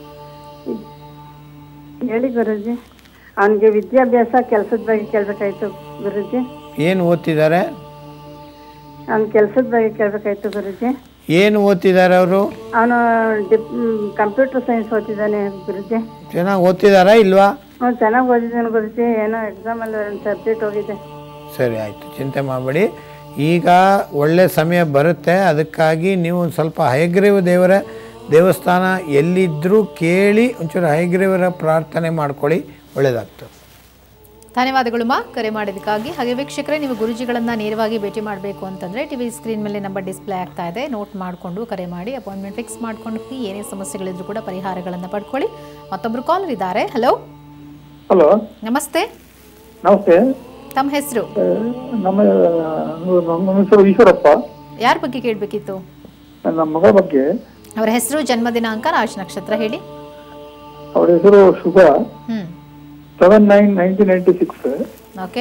ಹೇಳಿ ಗುರುಜಿ ಅವನಿಗೆ ವಿದ್ಯಾಭ್ಯಾಸ ಕೆಲಸದ ಬಗ್ಗೆ ಕೇಳ್ಬೇಕಾಯ್ತು ಗುರುಜಿ ಏನು ಓದ್ತಿದ್ದಾರೆ ಅವ್ನ ಕೆಲಸದ ಬಗ್ಗೆ ಕೇಳ್ಬೇಕಾಯ್ತು ಗುರುಜಿ ಏನು ಓದ್ತಿದ್ದಾರೆ ಅವರು ಅವನು ಡಿಪ್ ಕಂಪ್ಯೂಟರ್ ಸೈನ್ಸ್ ಓದಿದ್ದಾನೆ ಗುರುಜಿ ಚೆನ್ನಾಗಿ ಓದ್ತಿದ್ದಾರಾ ಇಲ್ವಾ ಹ್ಞೂ ಚೆನ್ನಾಗಿ ಓದಿದ್ದಾನೆ ಗುರುಜಿ ಏನೋ ಎಕ್ಸಾಮಲ್ಲಿ ಒಂದು ಸಬ್ಜೆಕ್ಟ್ ಹೋಗಿದೆ ಸರಿ ಆಯಿತು ಚಿಂತೆ ಮಾಡಬೇಡಿ ಈಗ ಒಳ್ಳೆ ಸಮಯ ಬರುತ್ತೆ ಅದಕ್ಕಾಗಿ ನೀವು ಒಂದು ಸ್ವಲ್ಪ ಹಯಗ್ರೀವ ದೇವರ ದೇವಸ್ಥಾನ ಎಲ್ಲಿದ್ದರೂ ಕೇಳಿ ಒಂಚೂರು ಹಯಗ್ರೀವರ ಪ್ರಾರ್ಥನೆ ಮಾಡ್ಕೊಳ್ಳಿ ಒಳ್ಳೆಯದಾಗ್ತದೆ ಧನ್ಯವಾದಗಳು ಮಾ ಕರೆ ಮಾಡಿದ್ದಕ್ಕಾಗಿ ಹಾಗೆ ವೀಕ್ಷಕರೇ ನೀವು ಗುರುಜಿಗಳನ್ನ ನೇರವಾಗಿ ಭೇಟಿ ಮಾಡಬೇಕು ಅಂತಂದ್ರೆ ಟಿವಿ ಸ್ಕ್ರೀನ್ ಮೇಲೆ ನಂಬರ್ ಡಿಸ್ಪ್ಲೇ ಆಗ್ತಾ ಇದೆ ನೋಟ್ ಮಾಡಿಕೊಂಡು ಕರೆ ಮಾಡಿ ಅಪಾಯಿಂಟ್ಮೆಂಟ್ ಫಿಕ್ಸ್ ಮಾಡ್ಕೊಂಡು ಹೋಗಿ ಏನೇ ಸಮಸ್ಯೆಗಳಿದ್ರು ಕೂಡ ಪರಿಹಾರಗಳನ್ನು ಪಡ್ಕೊಳ್ಳಿ ಮತ್ತೊಬ್ರು ಕಾಲರ್ ಇದ್ದಾರೆ ಹಲೋ ಹಲೋ ನಮಸ್ತೆ ನಮಸ್ತೆ ತಮ್ಮ ಹೆಸರು ಆ, ನಮ್ಮ ನಮ್ಮ ಹೆಸರು ಈಶ್ವರಪ್ಪ ಯಾರ ಬಗ್ಗೆ ಕೇಳಬೇಕಿತ್ತು ನಮ್ಮ ಮಗಳ ಬಗ್ಗೆ ಅವರ ಹೆಸರು ಜನ್ಮ ದಿನಾಂಕ ರಾಶಿ ನಕ್ಷತ್ರ ಹೇಳಿ ಅವಳ ಹೆಸರು ಶುಭ ಹ್ಮ್ seven nine nineteen ninety six okay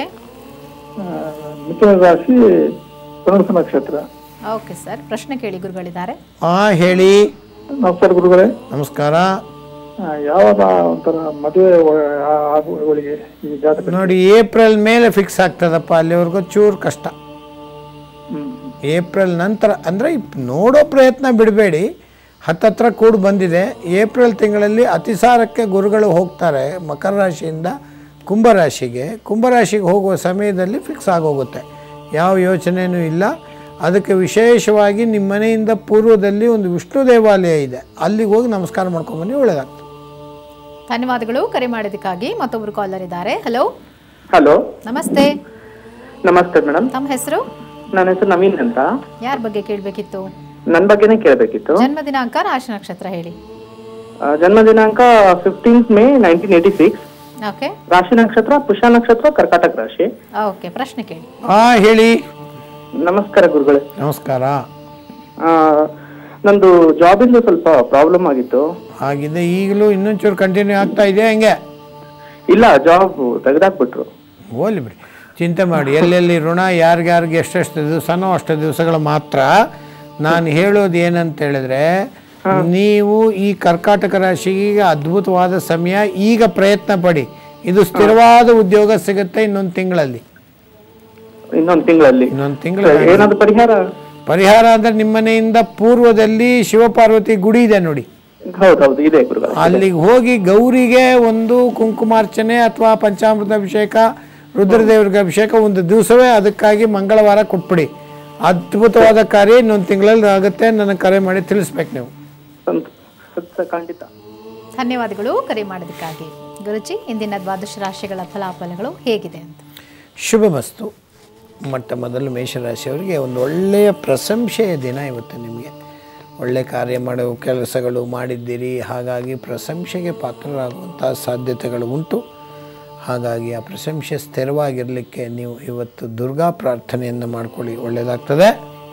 ಮಿಥುನ ರಾಶಿ ಪುನರ್ಸ ನಕ್ಷತ್ರ ಓಕೆ ಸರ್ ಪ್ರಶ್ನೆ ಕೇಳಿ ಗುರುಗಳಿದ್ದಾರೆ ಹಾಂ ಹೇಳಿ ನಮಸ್ಕಾರ ಗುರುಗಳೇ ನಮಸ್ಕಾರ ಆ, ಯಾವಾಗ ಒಂಥರ ಮದುವೆ ಆಗುವಳಿಗೆ ಈ ಜಾತಕ ನೋಡಿ ಏಪ್ರಿಲ್ ಮೇಲೆ ಫಿಕ್ಸ್ ಆಗ್ತದಪ್ಪ ಅಲ್ಲಿವರೆಗೂ ಚೂರು ಕಷ್ಟ ಹ್ಮ್ ಏಪ್ರಿಲ್ ನಂತರ ಅಂದರೆ ನೋಡೋ ಪ್ರಯತ್ನ ಬಿಡಬೇಡಿ ಹತ್ತತ್ರ ಕೂಡು ಬಂದಿದೆ ಏಪ್ರಿಲ್ ತಿಂಗಳಲ್ಲಿ ಅತಿಸಾರಕ್ಕೆ ಗುರುಗಳು ಹೋಗ್ತಾರೆ ಮಕರ ರಾಶಿಯಿಂದ ಕುಂಭರಾಶಿಗೆ ಕುಂಭರಾಶಿಗೆ ಹೋಗುವ ಸಮಯದಲ್ಲಿ ಫಿಕ್ಸ್ ಆಗೋಗುತ್ತೆ ಯಾವ ಯೋಚನೆಯೂ ಇಲ್ಲ ಅದಕ್ಕೆ ವಿಶೇಷವಾಗಿ ನಿಮ್ಮ ಮನೆಯಿಂದ ಪೂರ್ವದಲ್ಲಿ ಒಂದು ವಿಷ್ಣು ದೇವಾಲಯ ಇದೆ ಅಲ್ಲಿಗೆ ಹೋಗಿ ನಮಸ್ಕಾರ ಮಾಡ್ಕೊಂಬನ್ನಿ ಒಳ್ಳೆಯದಾಗ್ತದೆ ಧನ್ಯವಾದಗಳು ಕರೆ ಮಾಡಿದ್ದಕ್ಕಾಗಿ ಮತ್ತೊಬ್ರು ಕಾಲರ್ ಇದ್ದಾರೆ ಹಲೋ ಹಲೋ ನಮಸ್ತೆ ನಮಸ್ತೆ ಮೇಡಮ್ ತಮ್ಮ ಹೆಸರು ನನ್ನ ಹೆಸರು ನವೀನ್ ಅಂತ ಯಾರ ಬಗ್ಗೆ ಕೇಳಬೇಕಿತ್ತು ನನ್ನ ಬಗ್ಗೆನೇ ಕೇಳಬೇಕಿತ್ತು ಜನ್ಮ ದಿನಾಂಕ ರಾಶಿ ನಕ್ಷತ್ರ ಹೇಳಿ ಜನ್ಮ ದಿನಾಂಕ fifteenth May nineteen eighty six okay ರಾಶಿ ನಕ್ಷತ್ರ ಪುಷ ನಕ್ಷತ್ರ ಕರ್ಕಾಟಕ ರಾಶಿ ಓಕೆ ಪ್ರಶ್ನೆ ಕೇಳಿ ಹಾಂ ಹೇಳಿ ನಮಸ್ಕಾರ ಗುರುಗಳೇ ನಮಸ್ಕಾರ ಆ, ನಂದು ಜಾಬಿಂದ ಸ್ವಲ್ಪ ಪ್ರಾಬ್ಲಮ್ ಆಗಿತ್ತು ಆಗಿದೆ ಈಗಲೂ ಇನ್ನೊಂಚೂರು ಕಂಟಿನ್ಯೂ ಆಗ್ತಾ ಇದೆ ಹಂಗೆ ಇಲ್ಲ ಜಾಬ್ ತೆಗೆದಾಕ್ಬಿಟ್ರು ಹೋಗ್ಲಿ ಬಿಡಿ ಚಿಂತೆ ಮಾಡಿ ಎಲ್ಲೆಲ್ಲಿ ಋಣ ಯಾರಿಗ್ಯಾರಿಗೆ ಎಷ್ಟೆಷ್ಟು ದಿವಸನೋ ಅಷ್ಟು ದಿವಸಗಳು ಮಾತ್ರ ನಾನು ಹೇಳೋದು ಏನಂತ ಹೇಳಿದ್ರೆ ನೀವು ಈ ಕರ್ಕಾಟಕ ರಾಶಿಗೆ ಅದ್ಭುತವಾದ ಸಮಯ ಈಗ ಪ್ರಯತ್ನ ಪಡಿ ಇದು ಸ್ಥಿರವಾದ ಉದ್ಯೋಗ ಸಿಗುತ್ತೆ ಇನ್ನೊಂದು ತಿಂಗಳಲ್ಲಿ ಇನ್ನೊಂದು ತಿಂಗಳಲ್ಲಿ ಇನ್ನೊಂದು ತಿಂಗಳು ಏನಾದ್ರು ಪರಿಹಾರ ಪರಿಹಾರ ಅಂದ್ರೆ ನಿಮ್ಮನೆಯಿಂದ ಪೂರ್ವದಲ್ಲಿ ಶಿವಪಾರ್ವತಿ ಗುಡಿ ಇದೆ ನೋಡಿ ಹೌದೌದು ಇದೆ ಗುರುಗಳೇ ಅಲ್ಲಿಗೆ ಹೋಗಿ ಗೌರಿಗೆ ಒಂದು ಕುಂಕುಮಾರ್ಚನೆ ಅಥವಾ ಪಂಚಾಮೃತ ಅಭಿಷೇಕ ರುದ್ರದೇವರಿಗೆ ಅಭಿಷೇಕ ಒಂದು ದಿವಸವೇ ಅದಕ್ಕಾಗಿ ಮಂಗಳವಾರ ಕೊಟ್ಬಿಡಿ ಅದ್ಭುತವಾದ ಕಾರ್ಯ ಇನ್ನೊಂದು ತಿಂಗಳಲ್ಲಿ ಆಗುತ್ತೆ ನನಗೆ ಕರೆ ಮಾಡಿ ತಿಳಿಸ್ಬೇಕು ನೀವು ಸಂತ- ಸತ್ಯ ಖಂಡಿತ ಧನ್ಯವಾದಗಳು ಕರೆ ಮಾಡೋದಕ್ಕಾಗಿ ಗುರುಜಿ ಇಂದಿನ ದ್ವಾದಶ ರಾಶಿಗಳ ಫಲಾಫಲಗಳು ಹೇಗಿದೆ ಅಂತ ಶುಭಮಸ್ತು ಮೊಟ್ಟ ಮೊದಲು ಮೇಷರಾಶಿಯವರಿಗೆ ಒಂದು ಒಳ್ಳೆಯ ಪ್ರಶಂಸೆಯ ದಿನ ಇವತ್ತು ನಿಮಗೆ ಒಳ್ಳೆ ಕಾರ್ಯ ಮಾಡೋ ಕೆಲಸಗಳು ಮಾಡಿದ್ದೀರಿ ಹಾಗಾಗಿ ಪ್ರಶಂಸೆಗೆ ಪಾತ್ರರಾಗುವಂಥ ಸಾಧ್ಯತೆಗಳು ಉಂಟು ಹಾಗಾಗಿ ಆ ಪ್ರಶಂಸೆ ಸ್ಥಿರವಾಗಿರಲಿಕ್ಕೆ ನೀವು ಇವತ್ತು ದುರ್ಗಾ ಪ್ರಾರ್ಥನೆಯನ್ನು ಮಾಡ್ಕೊಳ್ಳಿ ಒಳ್ಳೆಯದಾಗ್ತದೆ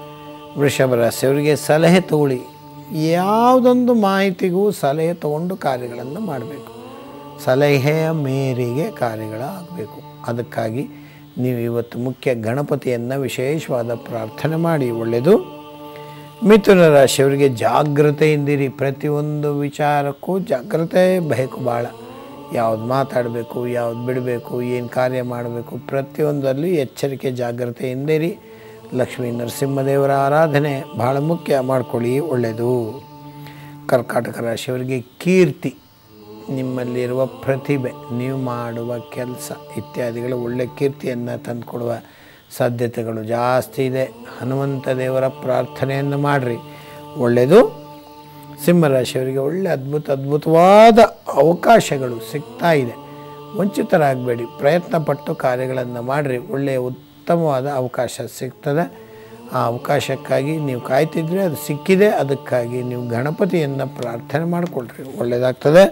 ವೃಷಭ ರಾಶಿಯವರಿಗೆ ಸಲಹೆ ತಗೊಳ್ಳಿ ಯಾವುದೊಂದು ಮಾಹಿತಿಗೂ ಸಲಹೆ ತಗೊಂಡು ಕಾರ್ಯಗಳನ್ನು ಮಾಡಬೇಕು ಸಲಹೆಯ ಮೇರೆಗೆ ಕಾರ್ಯಗಳಾಗಬೇಕು ಅದಕ್ಕಾಗಿ ನೀವು ಇವತ್ತು ಮುಖ್ಯ ಗಣಪತಿಯನ್ನು ವಿಶೇಷವಾದ ಪ್ರಾರ್ಥನೆ ಮಾಡಿ ಒಳ್ಳೆಯದು ಮಿಥುನ ರಾಶಿಯವರಿಗೆ ಜಾಗ್ರತೆಯಿಂದಿರಿ ಪ್ರತಿಯೊಂದು ವಿಚಾರಕ್ಕೂ ಜಾಗ್ರತೆ ಬೇಕು ಭಾಳ ಯಾವ್ದು ಮಾತಾಡಬೇಕು ಯಾವ್ದು ಬಿಡಬೇಕು ಏನು ಕಾರ್ಯ ಮಾಡಬೇಕು ಪ್ರತಿಯೊಂದರಲ್ಲಿ ಎಚ್ಚರಿಕೆ ಜಾಗ್ರತೆಯಿಂದಿರಿ ಲಕ್ಷ್ಮೀ ನರಸಿಂಹದೇವರ ಆರಾಧನೆ ಭಾಳ ಮುಖ್ಯ ಮಾಡ್ಕೊಳ್ಳಿ ಒಳ್ಳೆಯದು ಕರ್ಕಾಟಕ ರಾಶಿಯವರಿಗೆ ಕೀರ್ತಿ ನಿಮ್ಮಲ್ಲಿರುವ ಪ್ರತಿಭೆ ನೀವು ಮಾಡುವ ಕೆಲಸ ಇತ್ಯಾದಿಗಳು ಒಳ್ಳೆ ಕೀರ್ತಿಯನ್ನು ತಂದುಕೊಡುವ ಸಾಧ್ಯತೆಗಳು ಜಾಸ್ತಿ ಇದೆ ಹನುಮಂತ ದೇವರ ಪ್ರಾರ್ಥನೆಯನ್ನು ಮಾಡಿರಿ ಒಳ್ಳೆಯದು ಸಿಂಹರಾಶಿಯವರಿಗೆ ಒಳ್ಳೆ ಅದ್ಭುತ ಅದ್ಭುತವಾದ ಅವಕಾಶಗಳು ಸಿಗ್ತಾ ಇದೆ ವಂಚಿತರಾಗಬೇಡಿ ಪ್ರಯತ್ನ ಪಟ್ಟು ಕಾರ್ಯಗಳನ್ನು ಮಾಡಿರಿ ಒಳ್ಳೆಯ ಉತ್ತಮವಾದ ಅವಕಾಶ ಸಿಗ್ತದೆ ಆ ಅವಕಾಶಕ್ಕಾಗಿ ನೀವು ಕಾಯ್ತಿದ್ರೆ ಅದು ಸಿಕ್ಕಿದೆ ಅದಕ್ಕಾಗಿ ನೀವು ಗಣಪತಿಯನ್ನು ಪ್ರಾರ್ಥನೆ ಮಾಡಿಕೊಳ್ರಿ ಒಳ್ಳೆಯದಾಗ್ತದೆ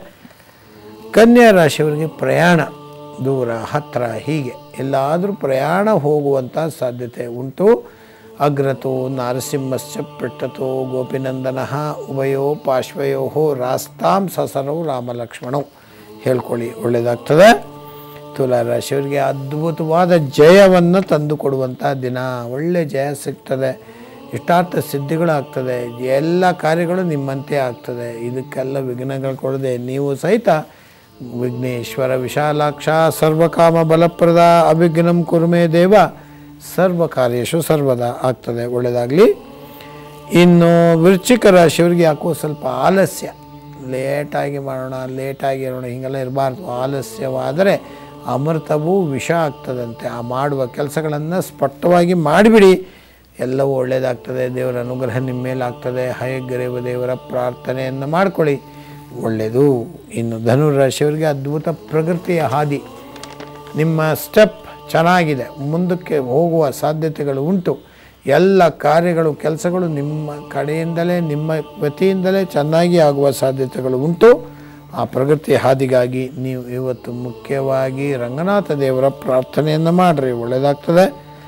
ಕನ್ಯಾ ರಾಶಿಯವರಿಗೆ ಪ್ರಯಾಣ ದೂರ ಹತ್ತಿರ ಹೀಗೆ ಎಲ್ಲಾದರೂ ಪ್ರಯಾಣ ಹೋಗುವಂಥ ಸಾಧ್ಯತೆ ಉಂಟು ಅಗ್ರತೋ ನಾರಸಿಂಹಶ್ಚ ಪೃಷ್ಠತೋ ಗೋಪಿನಂದನ ಉಭಯೋ ಪಾರ್ಶ್ವಯೋ ರಾಸ್ತಾಂ ಸಸರೌ ರಾಮಲಕ್ಷ್ಮಣವು ಹೇಳ್ಕೊಳ್ಳಿ ಒಳ್ಳೆಯದಾಗ್ತದೆ ತುಲಾ ರಾಶಿಯವರಿಗೆ ಅದ್ಭುತವಾದ ಜಯವನ್ನು ತಂದು ಕೊಡುವಂಥ ದಿನ ಒಳ್ಳೆ ಜಯ ಸಿಗ್ತದೆ ಇಷ್ಟಾರ್ಥ ಸಿದ್ಧಿಗಳಾಗ್ತದೆ ಎಲ್ಲ ಕಾರ್ಯಗಳು ನಿಮ್ಮಂತೆ ಆಗ್ತದೆ ಇದಕ್ಕೆಲ್ಲ ವಿಘ್ನಗಳು ಕೊಡದೆ ನೀವು ಸಹಿತ ವಿಘ್ನೇಶ್ವರ ವಿಶಾಲಾಕ್ಷ ಸರ್ವಕಾಮ ಬಲಪ್ರದ ಅವಿಘ್ನಂ ಕುರುಮೇ ದೇವ ಸರ್ವ ಕಾರ್ಯೇಶು ಸರ್ವದ ಆಗ್ತದೆ ಒಳ್ಳೆಯದಾಗಲಿ ಇನ್ನು ವೃಶ್ಚಿಕ ರಾಶಿಯವರಿಗೆ ಯಾಕೋ ಸ್ವಲ್ಪ ಆಲಸ್ಯ ಲೇಟಾಗಿ ಮಾಡೋಣ ಲೇಟಾಗಿ ಇರೋಣ ಹೀಗೆಲ್ಲ ಇರಬಾರ್ದು ಆಲಸ್ಯವಾದರೆ ಅಮೃತವೂ ವಿಷ ಆಗ್ತದಂತೆ ಆ ಮಾಡುವ ಕೆಲಸಗಳನ್ನು ಸ್ಪಷ್ಟವಾಗಿ ಮಾಡಿಬಿಡಿ ಎಲ್ಲವೂ ಒಳ್ಳೆಯದಾಗ್ತದೆ ದೇವರ ಅನುಗ್ರಹ ನಿಮ್ಮ ಮೇಲೆ ಆಗ್ತದೆ ಹಯಗ್ರೀವ ದೇವರ ಪ್ರಾರ್ಥನೆಯನ್ನು ಮಾಡ್ಕೊಳ್ಳಿ ಒಳ್ಳೆಯದು ಇನ್ನು ಧನುರಾಶಿಯವರಿಗೆ ಅದ್ಭುತ ಪ್ರಕೃತಿಯ ಹಾದಿ ನಿಮ್ಮ ಸ್ಟೆಪ್ ಚೆನ್ನಾಗಿದೆ ಮುಂದಕ್ಕೆ ಹೋಗುವ ಸಾಧ್ಯತೆಗಳು ಉಂಟು ಎಲ್ಲ ಕಾರ್ಯಗಳು ಕೆಲಸಗಳು ನಿಮ್ಮ ಕಡೆಯಿಂದಲೇ ನಿಮ್ಮ ವತಿಯಿಂದಲೇ ಚೆನ್ನಾಗಿ ಆಗುವ ಸಾಧ್ಯತೆಗಳು ಉಂಟು ಆ ಪ್ರಗತಿ ಹಾದಿಗಾಗಿ ನೀವು ಇವತ್ತು ಮುಖ್ಯವಾಗಿ ರಂಗನಾಥ ದೇವರ ಪ್ರಾರ್ಥನೆಯನ್ನು ಮಾಡಿರಿ ಒಳ್ಳೆಯದಾಗ್ತದೆ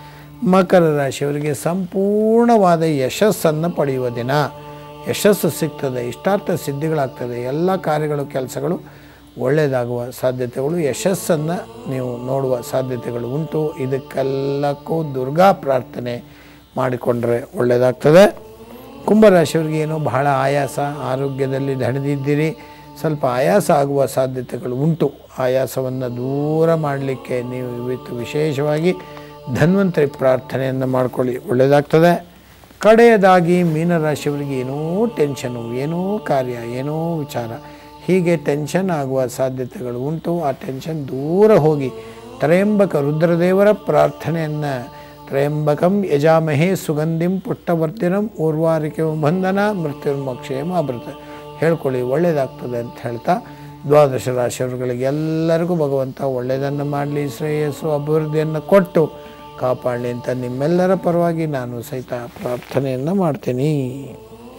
ಮಕರ ರಾಶಿಯವರಿಗೆ ಸಂಪೂರ್ಣವಾದ ಯಶಸ್ಸನ್ನು ಪಡೆಯುವ ದಿನ ಯಶಸ್ಸು ಸಿಗ್ತದೆ ಇಷ್ಟಾರ್ಥ ಸಿದ್ಧಿಗಳಾಗ್ತದೆ ಎಲ್ಲ ಕಾರ್ಯಗಳು ಕೆಲಸಗಳು ಒಳ್ಳೆಯದಾಗುವ ಸಾಧ್ಯತೆಗಳು ಯಶಸ್ಸನ್ನು ನೀವು ನೋಡುವ ಸಾಧ್ಯತೆಗಳು ಉಂಟು ಇದಕ್ಕೆಲ್ಲಕ್ಕೂ ದುರ್ಗಾ ಪ್ರಾರ್ಥನೆ ಮಾಡಿಕೊಂಡ್ರೆ ಒಳ್ಳೆಯದಾಗ್ತದೆ ಕುಂಭರಾಶಿಯವರಿಗೆ ಏನೋ ಬಹಳ ಆಯಾಸ ಆರೋಗ್ಯದಲ್ಲಿ ದಣಿದಿದ್ದೀರಿ ಸ್ವಲ್ಪ ಆಯಾಸ ಆಗುವ ಸಾಧ್ಯತೆಗಳು ಉಂಟು ಆಯಾಸವನ್ನು ದೂರ ಮಾಡಲಿಕ್ಕೆ ನೀವು ಇವತ್ತು ವಿಶೇಷವಾಗಿ ಧನ್ವಂತರಿ ಪ್ರಾರ್ಥನೆಯನ್ನು ಮಾಡ್ಕೊಳ್ಳಿ ಒಳ್ಳೆಯದಾಗ್ತದೆ ಕಡೆಯದಾಗಿ ಮೀನರಾಶಿಯವರಿಗೆ ಏನೋ ಟೆನ್ಷನು ಏನೋ ಕಾರ್ಯ ಏನೋ ವಿಚಾರ ಹೀಗೆ ಟೆನ್ಷನ್ ಆಗುವ ಸಾಧ್ಯತೆಗಳು ಉಂಟು ಆ ಟೆನ್ಷನ್ ದೂರ ಹೋಗಿ ತ್ರಯಂಬಕ ರುದ್ರದೇವರ ಪ್ರಾರ್ಥನೆಯನ್ನು ತ್ರಯಂಬಕಂ ಯಜಾಮಹೇ ಸುಗಂಧಿಂ ಪುಟ್ಟವರ್ತಿನಂ ಊರ್ವಾರಿಕೆ ಬಂಧನ ಮೃತ್ಯುರ್ಮೋಕ್ಷೇಮ ಅಮೃತ ಹೇಳ್ಕೊಳ್ಳಿ ಒಳ್ಳೆಯದಾಗ್ತದೆ ಅಂತ ಹೇಳ್ತಾ ದ್ವಾದಶ ರಾಶಿಯವರುಗಳಿಗೆ ಎಲ್ಲರಿಗೂ ಭಗವಂತ ಒಳ್ಳೆಯದನ್ನು ಮಾಡಲಿ ಶ್ರೇಯಸ್ಸು ಅಭಿವೃದ್ಧಿಯನ್ನು ಕೊಟ್ಟು ಕಾಪಾಡಲಿ ಅಂತ ನಿಮ್ಮೆಲ್ಲರ ಪರವಾಗಿ ನಾನು ಸಹಿತ ಪ್ರಾರ್ಥನೆಯನ್ನು ಮಾಡ್ತೀನಿ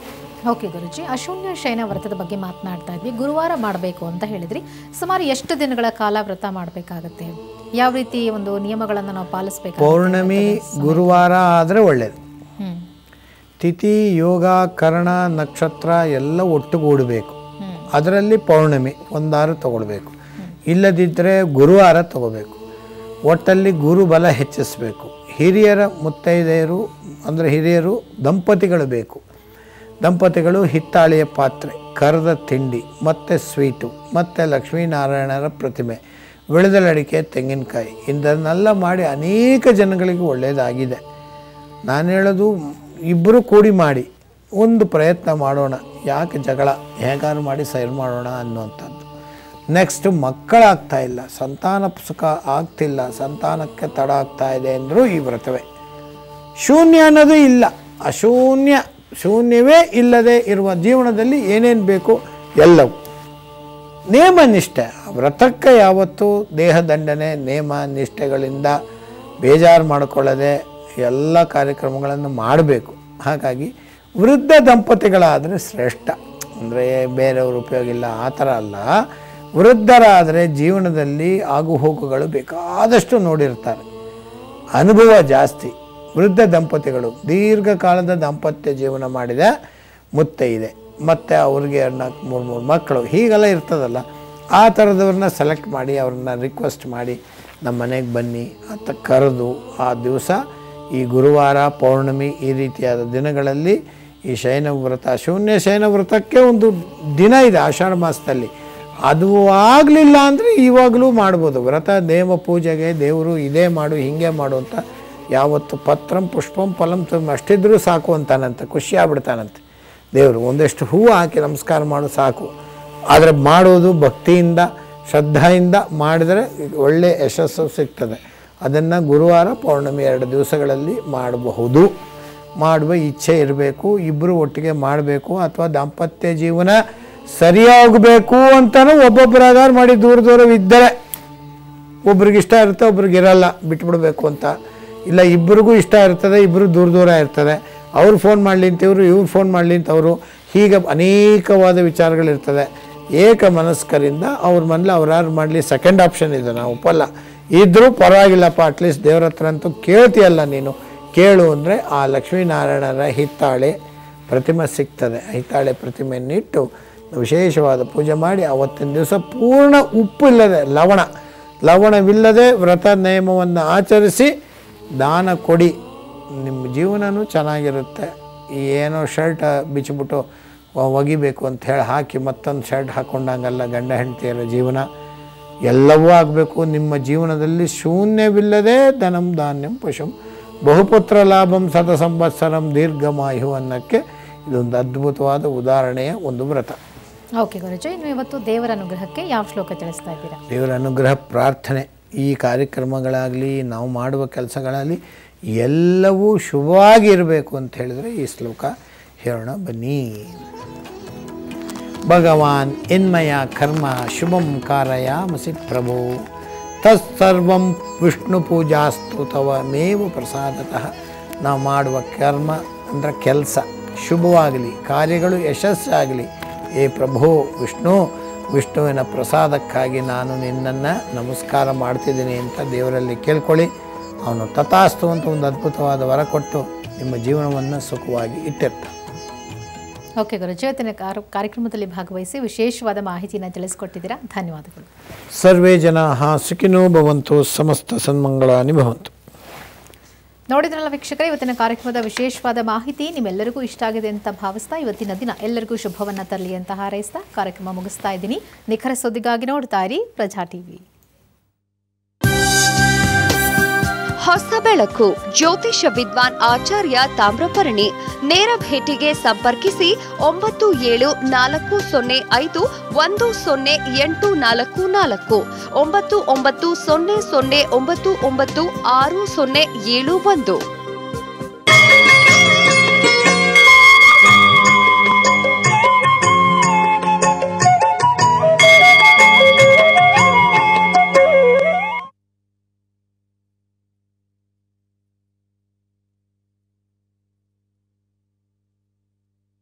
ಓಕೆ ಗುರುಜಿ ಅಶೂನ್ಯ ಶಯನ ವ್ರತದ ಬಗ್ಗೆ ಮಾತನಾಡ್ತಾ ಇದ್ವಿ ಗುರುವಾರ ಮಾಡಬೇಕು ಅಂತ ಹೇಳಿದ್ರಿ ಸುಮಾರು ಎಷ್ಟು ದಿನಗಳ ಕಾಲ ವ್ರತ ಮಾಡಬೇಕಾಗತ್ತೆ ಯಾವ ರೀತಿ ಒಂದು ನಿಯಮಗಳನ್ನು ನಾವು ಪಾಲಿಸಬೇಕು ಪೌರ್ಣಮಿ ಗುರುವಾರ ಆದರೆ ಒಳ್ಳೆಯದು ಹ್ಮ್ ತಿಥಿ ಯೋಗ ಕರ್ಣ ನಕ್ಷತ್ರ ಎಲ್ಲ ಒಟ್ಟುಗೂಡಬೇಕು ಅದರಲ್ಲಿ ಪೌರ್ಣಮಿ ಒಂದಾರು ತಗೊಳ್ಬೇಕು ಇಲ್ಲದಿದ್ದರೆ ಗುರುವಾರ ತಗೋಬೇಕು ಒಟ್ಟಲ್ಲಿ ಗುರುಬಲ ಹೆಚ್ಚಿಸಬೇಕು ಹಿರಿಯರ ಮುತ್ತೈದೆಯರು ಅಂದರೆ ಹಿರಿಯರು ದಂಪತಿಗಳು ಬೇಕು ದಂಪತಿಗಳು ಹಿತ್ತಾಳೆಯ ಪಾತ್ರೆ ಕರದ ತಿಂಡಿ ಮತ್ತು ಸ್ವೀಟು ಮತ್ತು ಲಕ್ಷ್ಮೀನಾರಾಯಣರ ಪ್ರತಿಮೆ ವಿಳದಲಡಿಕೆ ತೆಂಗಿನಕಾಯಿ ಇದನ್ನೆಲ್ಲ ಮಾಡಿ ಅನೇಕ ಜನಗಳಿಗೆ ಒಳ್ಳೆಯದಾಗಿದೆ ನಾನು ಹೇಳೋದು ಇಬ್ಬರು ಕೂಡಿ ಮಾಡಿ ಒಂದು ಪ್ರಯತ್ನ ಮಾಡೋಣ ಯಾಕೆ ಜಗಳ ಹೇಗಾರು ಮಾಡಿ ಸೈರ್ ಮಾಡೋಣ ಅನ್ನುವಂಥದ್ದು ನೆಕ್ಸ್ಟ್ ಮಕ್ಕಳಾಗ್ತಾ ಇಲ್ಲ ಸಂತಾನ ಸುಖ ಆಗ್ತಿಲ್ಲ ಸಂತಾನಕ್ಕೆ ತಡ ಆಗ್ತಾ ಇದೆ ಅಂದರೂ ಈ ವ್ರತವೇ ಶೂನ್ಯ ಅನ್ನೋದು ಇಲ್ಲ ಅಶೂನ್ಯ ಶೂನ್ಯವೇ ಇಲ್ಲದೆ ಇರುವ ಜೀವನದಲ್ಲಿ ಏನೇನು ಬೇಕು ಎಲ್ಲವೂ ನೇಮ ನಿಷ್ಠೆ ವ್ರತಕ್ಕೆ ಯಾವತ್ತೂ ದೇಹದಂಡನೆ ನೇಮ ನಿಷ್ಠೆಗಳಿಂದ ಬೇಜಾರು ಮಾಡಿಕೊಳ್ಳದೆ ಎಲ್ಲ ಕಾರ್ಯಕ್ರಮಗಳನ್ನು ಮಾಡಬೇಕು ಹಾಗಾಗಿ ವೃದ್ಧ ದಂಪತಿಗಳಾದರೆ ಶ್ರೇಷ್ಠ ಅಂದರೆ ಬೇರೆಯವ್ರ ಉಪಯೋಗ ಇಲ್ಲ ಆ ಥರ ಅಲ್ಲ ವೃದ್ಧರಾದರೆ ಜೀವನದಲ್ಲಿ ಆಗು ಹೋಗುಗಳು ಬೇಕಾದಷ್ಟು ನೋಡಿರ್ತಾರೆ ಅನುಭವ ಜಾಸ್ತಿ ವೃದ್ಧ ದಂಪತಿಗಳು ದೀರ್ಘಕಾಲದ ದಾಂಪತ್ಯ ಜೀವನ ಮಾಡಿದ ಮುತ್ತೈದೆ ಮತ್ತು ಅವ್ರಿಗೆ ನಾಲ್ಕು ಮೂರು ಮೂರು ಮಕ್ಕಳು ಹೀಗೆಲ್ಲ ಇರ್ತದಲ್ಲ ಆ ಥರದವ್ರನ್ನ ಸೆಲೆಕ್ಟ್ ಮಾಡಿ ಅವ್ರನ್ನ ರಿಕ್ವೆಸ್ಟ್ ಮಾಡಿ ನಮ್ಮ ಮನೆಗೆ ಬನ್ನಿ ಅಂತ ಕರೆದು ಆ ದಿವಸ ಈ ಗುರುವಾರ ಪೌರ್ಣಮಿ ಈ ರೀತಿಯಾದ ದಿನಗಳಲ್ಲಿ ಈ ಶಯನ ವ್ರತ ಶೂನ್ಯ ಶಯನ ವ್ರತಕ್ಕೆ ಒಂದು ದಿನ ಇದೆ ಆಷಾಢ ಮಾಸದಲ್ಲಿ ಅದು ಆಗಲಿಲ್ಲ ಅಂದರೆ ಇವಾಗಲೂ ಮಾಡ್ಬೋದು ವ್ರತ ದೇವ ಪೂಜೆಗೆ ದೇವರು ಇದೇ ಮಾಡು ಹೀಗೆ ಮಾಡು ಅಂತ ಯಾವತ್ತು ಪತ್ರಂ ಪುಷ್ಪಂ ಫಲಂ ತುಂಬ ಅಷ್ಟಿದ್ರೂ ಸಾಕು ಅಂತಾನಂತೆ ಖುಷಿ ಆಗ್ಬಿಡ್ತಾನಂತೆ ದೇವರು ಒಂದಷ್ಟು ಹೂವು ಹಾಕಿ ನಮಸ್ಕಾರ ಮಾಡು ಸಾಕು ಆದರೆ ಮಾಡೋದು ಭಕ್ತಿಯಿಂದ ಶ್ರದ್ಧೆಯಿಂದ ಮಾಡಿದರೆ ಒಳ್ಳೆ ಯಶಸ್ಸು ಸಿಗ್ತದೆ ಅದನ್ನು ಗುರುವಾರ ಪೌರ್ಣಮಿ ಎರಡು ದಿವಸಗಳಲ್ಲಿ ಮಾಡಬಹುದು ಮಾಡುವ ಇಚ್ಛೆ ಇರಬೇಕು ಇಬ್ಬರು ಒಟ್ಟಿಗೆ ಮಾಡಬೇಕು ಅಥವಾ ದಾಂಪತ್ಯ ಜೀವನ ಸರಿಯಾಗಬೇಕು ಅಂತಲೂ ಒಬ್ಬೊಬ್ಬರಾಗಾರ ಮಾಡಿ ದೂರ ದೂರವಿದ್ದರೆ ಒಬ್ರಿಗೆ ಇಷ್ಟ ಇರುತ್ತೆ ಒಬ್ರಿಗೆ ಇರಲ್ಲ ಬಿಟ್ಬಿಡ್ಬೇಕು ಅಂತ ಇಲ್ಲ ಇಬ್ಬರಿಗೂ ಇಷ್ಟ ಇರ್ತದೆ ಇಬ್ಬರು ದೂರ ದೂರ ಇರ್ತದೆ ಅವ್ರು ಫೋನ್ ಮಾಡಲಿ ಅಂತ ಇವರು ಇವ್ರು ಫೋನ್ ಮಾಡಲಿ ಅಂತ ಅವರು ಹೀಗೆ ಅನೇಕವಾದ ವಿಚಾರಗಳಿರ್ತದೆ ಏಕ ಮನಸ್ಕರಿಂದ ಅವ್ರ ಮನೇಲಿ ಅವ್ರಾರು ಮಾಡಲಿ ಸೆಕೆಂಡ್ ಆಪ್ಷನ್ ಇದೆ ನಾವು ಒಪ್ಪಲ್ಲ ಇದ್ದರೂ ಪರವಾಗಿಲ್ಲಪ್ಪ ಅಟ್ಲೀಸ್ಟ್ ದೇವ್ರ ಹತ್ರ ಅಂತೂ ಕೇಳ್ತೀಯಲ್ಲ ನೀನು ಕೇಳು ಅಂದರೆ ಆ ಲಕ್ಷ್ಮೀನಾರಾಯಣರ ಹಿತ್ತಾಳೆ ಪ್ರತಿಮೆ ಸಿಗ್ತದೆ ಹಿತ್ತಾಳೆ ಪ್ರತಿಮೆಯನ್ನಿಟ್ಟು ವಿಶೇಷವಾದ ಪೂಜೆ ಮಾಡಿ ಅವತ್ತಿನ ದಿವಸ ಪೂರ್ಣ ಉಪ್ಪು ಇಲ್ಲದೆ ಲವಣ ಲವಣವಿಲ್ಲದೆ ವ್ರತ ನಿಯಮವನ್ನು ಆಚರಿಸಿ ದಾನ ಕೊಡಿ ನಿಮ್ಮ ಜೀವನನೂ ಚೆನ್ನಾಗಿರುತ್ತೆ ಈ ಏನೋ ಶರ್ಟ್ ಬಿಚ್ಚಿಬಿಟ್ಟು ಒ- ಒಗಿಬೇಕು ಅಂತ ಹೇಳಿ ಹಾಕಿ ಮತ್ತೊಂದು ಶರ್ಟ್ ಹಾಕ್ಕೊಂಡಂಗಲ್ಲ ಗಂಡ ಹೆಂಡತಿಯರ ಜೀವನ ಎಲ್ಲವೂ ಆಗಬೇಕು ನಿಮ್ಮ ಜೀವನದಲ್ಲಿ ಶೂನ್ಯವಿಲ್ಲದೆ ಧನಂ ಧಾನ್ಯಂ ಪಶುಂ ಬಹುಪುತ್ರ ಲಾಭಂ ಸತ ಸಂವತ್ಸರಂ ದೀರ್ಘಮಾಯು ಅನ್ನೋಕ್ಕೆ ಇದೊಂದು ಅದ್ಭುತವಾದ ಉದಾಹರಣೆಯ ಒಂದು ವ್ರತ ಓಕೆ ಗುರುಜಿ ಇನ್ನು ಇವತ್ತು ದೇವರ ಅನುಗ್ರಹಕ್ಕೆ ಯಾವ ಶ್ಲೋಕ ತಿಳಿಸ್ತಾ ಇದ್ದೀರಾ ದೇವರ ಅನುಗ್ರಹ ಪ್ರಾರ್ಥನೆ ಈ ಕಾರ್ಯಕ್ರಮಗಳಾಗಲಿ ನಾವು ಮಾಡುವ ಕೆಲಸಗಳಾಗಲಿ ಎಲ್ಲವೂ ಶುಭವಾಗಿ ಇರಬೇಕು ಅಂತ ಹೇಳಿದರೆ ಈ ಶ್ಲೋಕ ಹೇಳೋಣ ಬನ್ನಿ ಭಗವಾನ್ ಎನ್ಮಯ ಕರ್ಮ ಶುಭಂ ಕಾರಯಾಮಸಿ ಪ್ರಭೋ ತತ್ಸರ್ವಂ ವಿಷ್ಣು ಪೂಜಾಸ್ತು ತವ ಮೇವು ಪ್ರಸಾದತಃ ನಾವು ಮಾಡುವ ಕರ್ಮ ಅಂದರೆ ಕೆಲಸ ಶುಭವಾಗಲಿ ಕಾರ್ಯಗಳು ಯಶಸ್ಸಾಗಲಿ ಏ ಪ್ರಭೋ ವಿಷ್ಣು ವಿಷ್ಣುವಿನ ಪ್ರಸಾದಕ್ಕಾಗಿ ನಾನು ನಿನ್ನನ್ನು ನಮಸ್ಕಾರ ಮಾಡ್ತಿದ್ದೀನಿ ಅಂತ ದೇವರಲ್ಲಿ ಕೇಳ್ಕೊಳ್ಳಿ ಅವನು ತಥಾಸ್ತು ಅಂತ ಒಂದು ಅದ್ಭುತವಾದ ವರ ಕೊಟ್ಟು ನಿಮ್ಮ ಜೀವನವನ್ನು ಸುಖವಾಗಿ ಇಟ್ಟಿರ್ತಾನೆ ಓಕೆ ಗುರುಜಿ ಇವತ್ತಿನ ಕಾರು- ಕಾರ್ಯಕ್ರಮದಲ್ಲಿ ಭಾಗವಹಿಸಿ ವಿಶೇಷವಾದ ಮಾಹಿತಿಯನ್ನು ತಿಳಿಸ್ಕೊಟ್ಟಿದ್ದೀರಾ ಧನ್ಯವಾದಗಳು ಸರ್ವೇ ಜನಾ ಸುಖಿನೋ ಭವಂತು ಸಮಸ್ತ ಸನ್ಮಂಗಳಾನಿ ಭವಂತು ನೋಡಿದ್ರಲ್ಲ ವೀಕ್ಷಕರೇ ಇವತ್ತಿನ ಕಾರ್ಯಕ್ರಮದ ವಿಶೇಷವಾದ ಮಾಹಿತಿ ನಿಮ್ಮೆಲ್ಲರಿಗೂ ಇಷ್ಟ ಆಗಿದೆ ಅಂತ ಭಾವಿಸ್ತಾ ಇವತ್ತಿನ ದಿನ ಎಲ್ಲರಿಗೂ ಶುಭವನ್ನ ತರಲಿ ಅಂತ ಹಾರೈಸ್ತಾ ಕಾರ್ಯಕ್ರಮ ಮುಗಿಸ್ತಾ ಇದ್ದೀನಿ ನಿಖರ ಸುದ್ದಿಗಾಗಿ ನೋಡ್ತಾ ಇರಿ ಪ್ರಜಾ ಟಿವಿ ಹೊಸ ಬೆಳಕು ಜ್ಯೋತಿಷ ವಿದ್ವಾನ್ ಆಚಾರ್ಯ ತಾಮ್ರಪರ್ಣಿ ನೇರ ಭೇಟಿಗೆ ಸಂಪರ್ಕಿಸಿ ಒಂಬತ್ತು ಏಳು ನಾಲ್ಕು ಸೊನ್ನೆ ಐದು ಒಂದು ಸೊನ್ನೆ ಎಂಟು ನಾಲ್ಕು ನಾಲ್ಕು ಒಂಬತ್ತು ಒಂಬತ್ತು ಸೊನ್ನೆ ಸೊನ್ನೆ ಒಂಬತ್ತು ಒಂಬತ್ತು ಆರು ಸೊನ್ನೆ ಏಳು ಒಂದು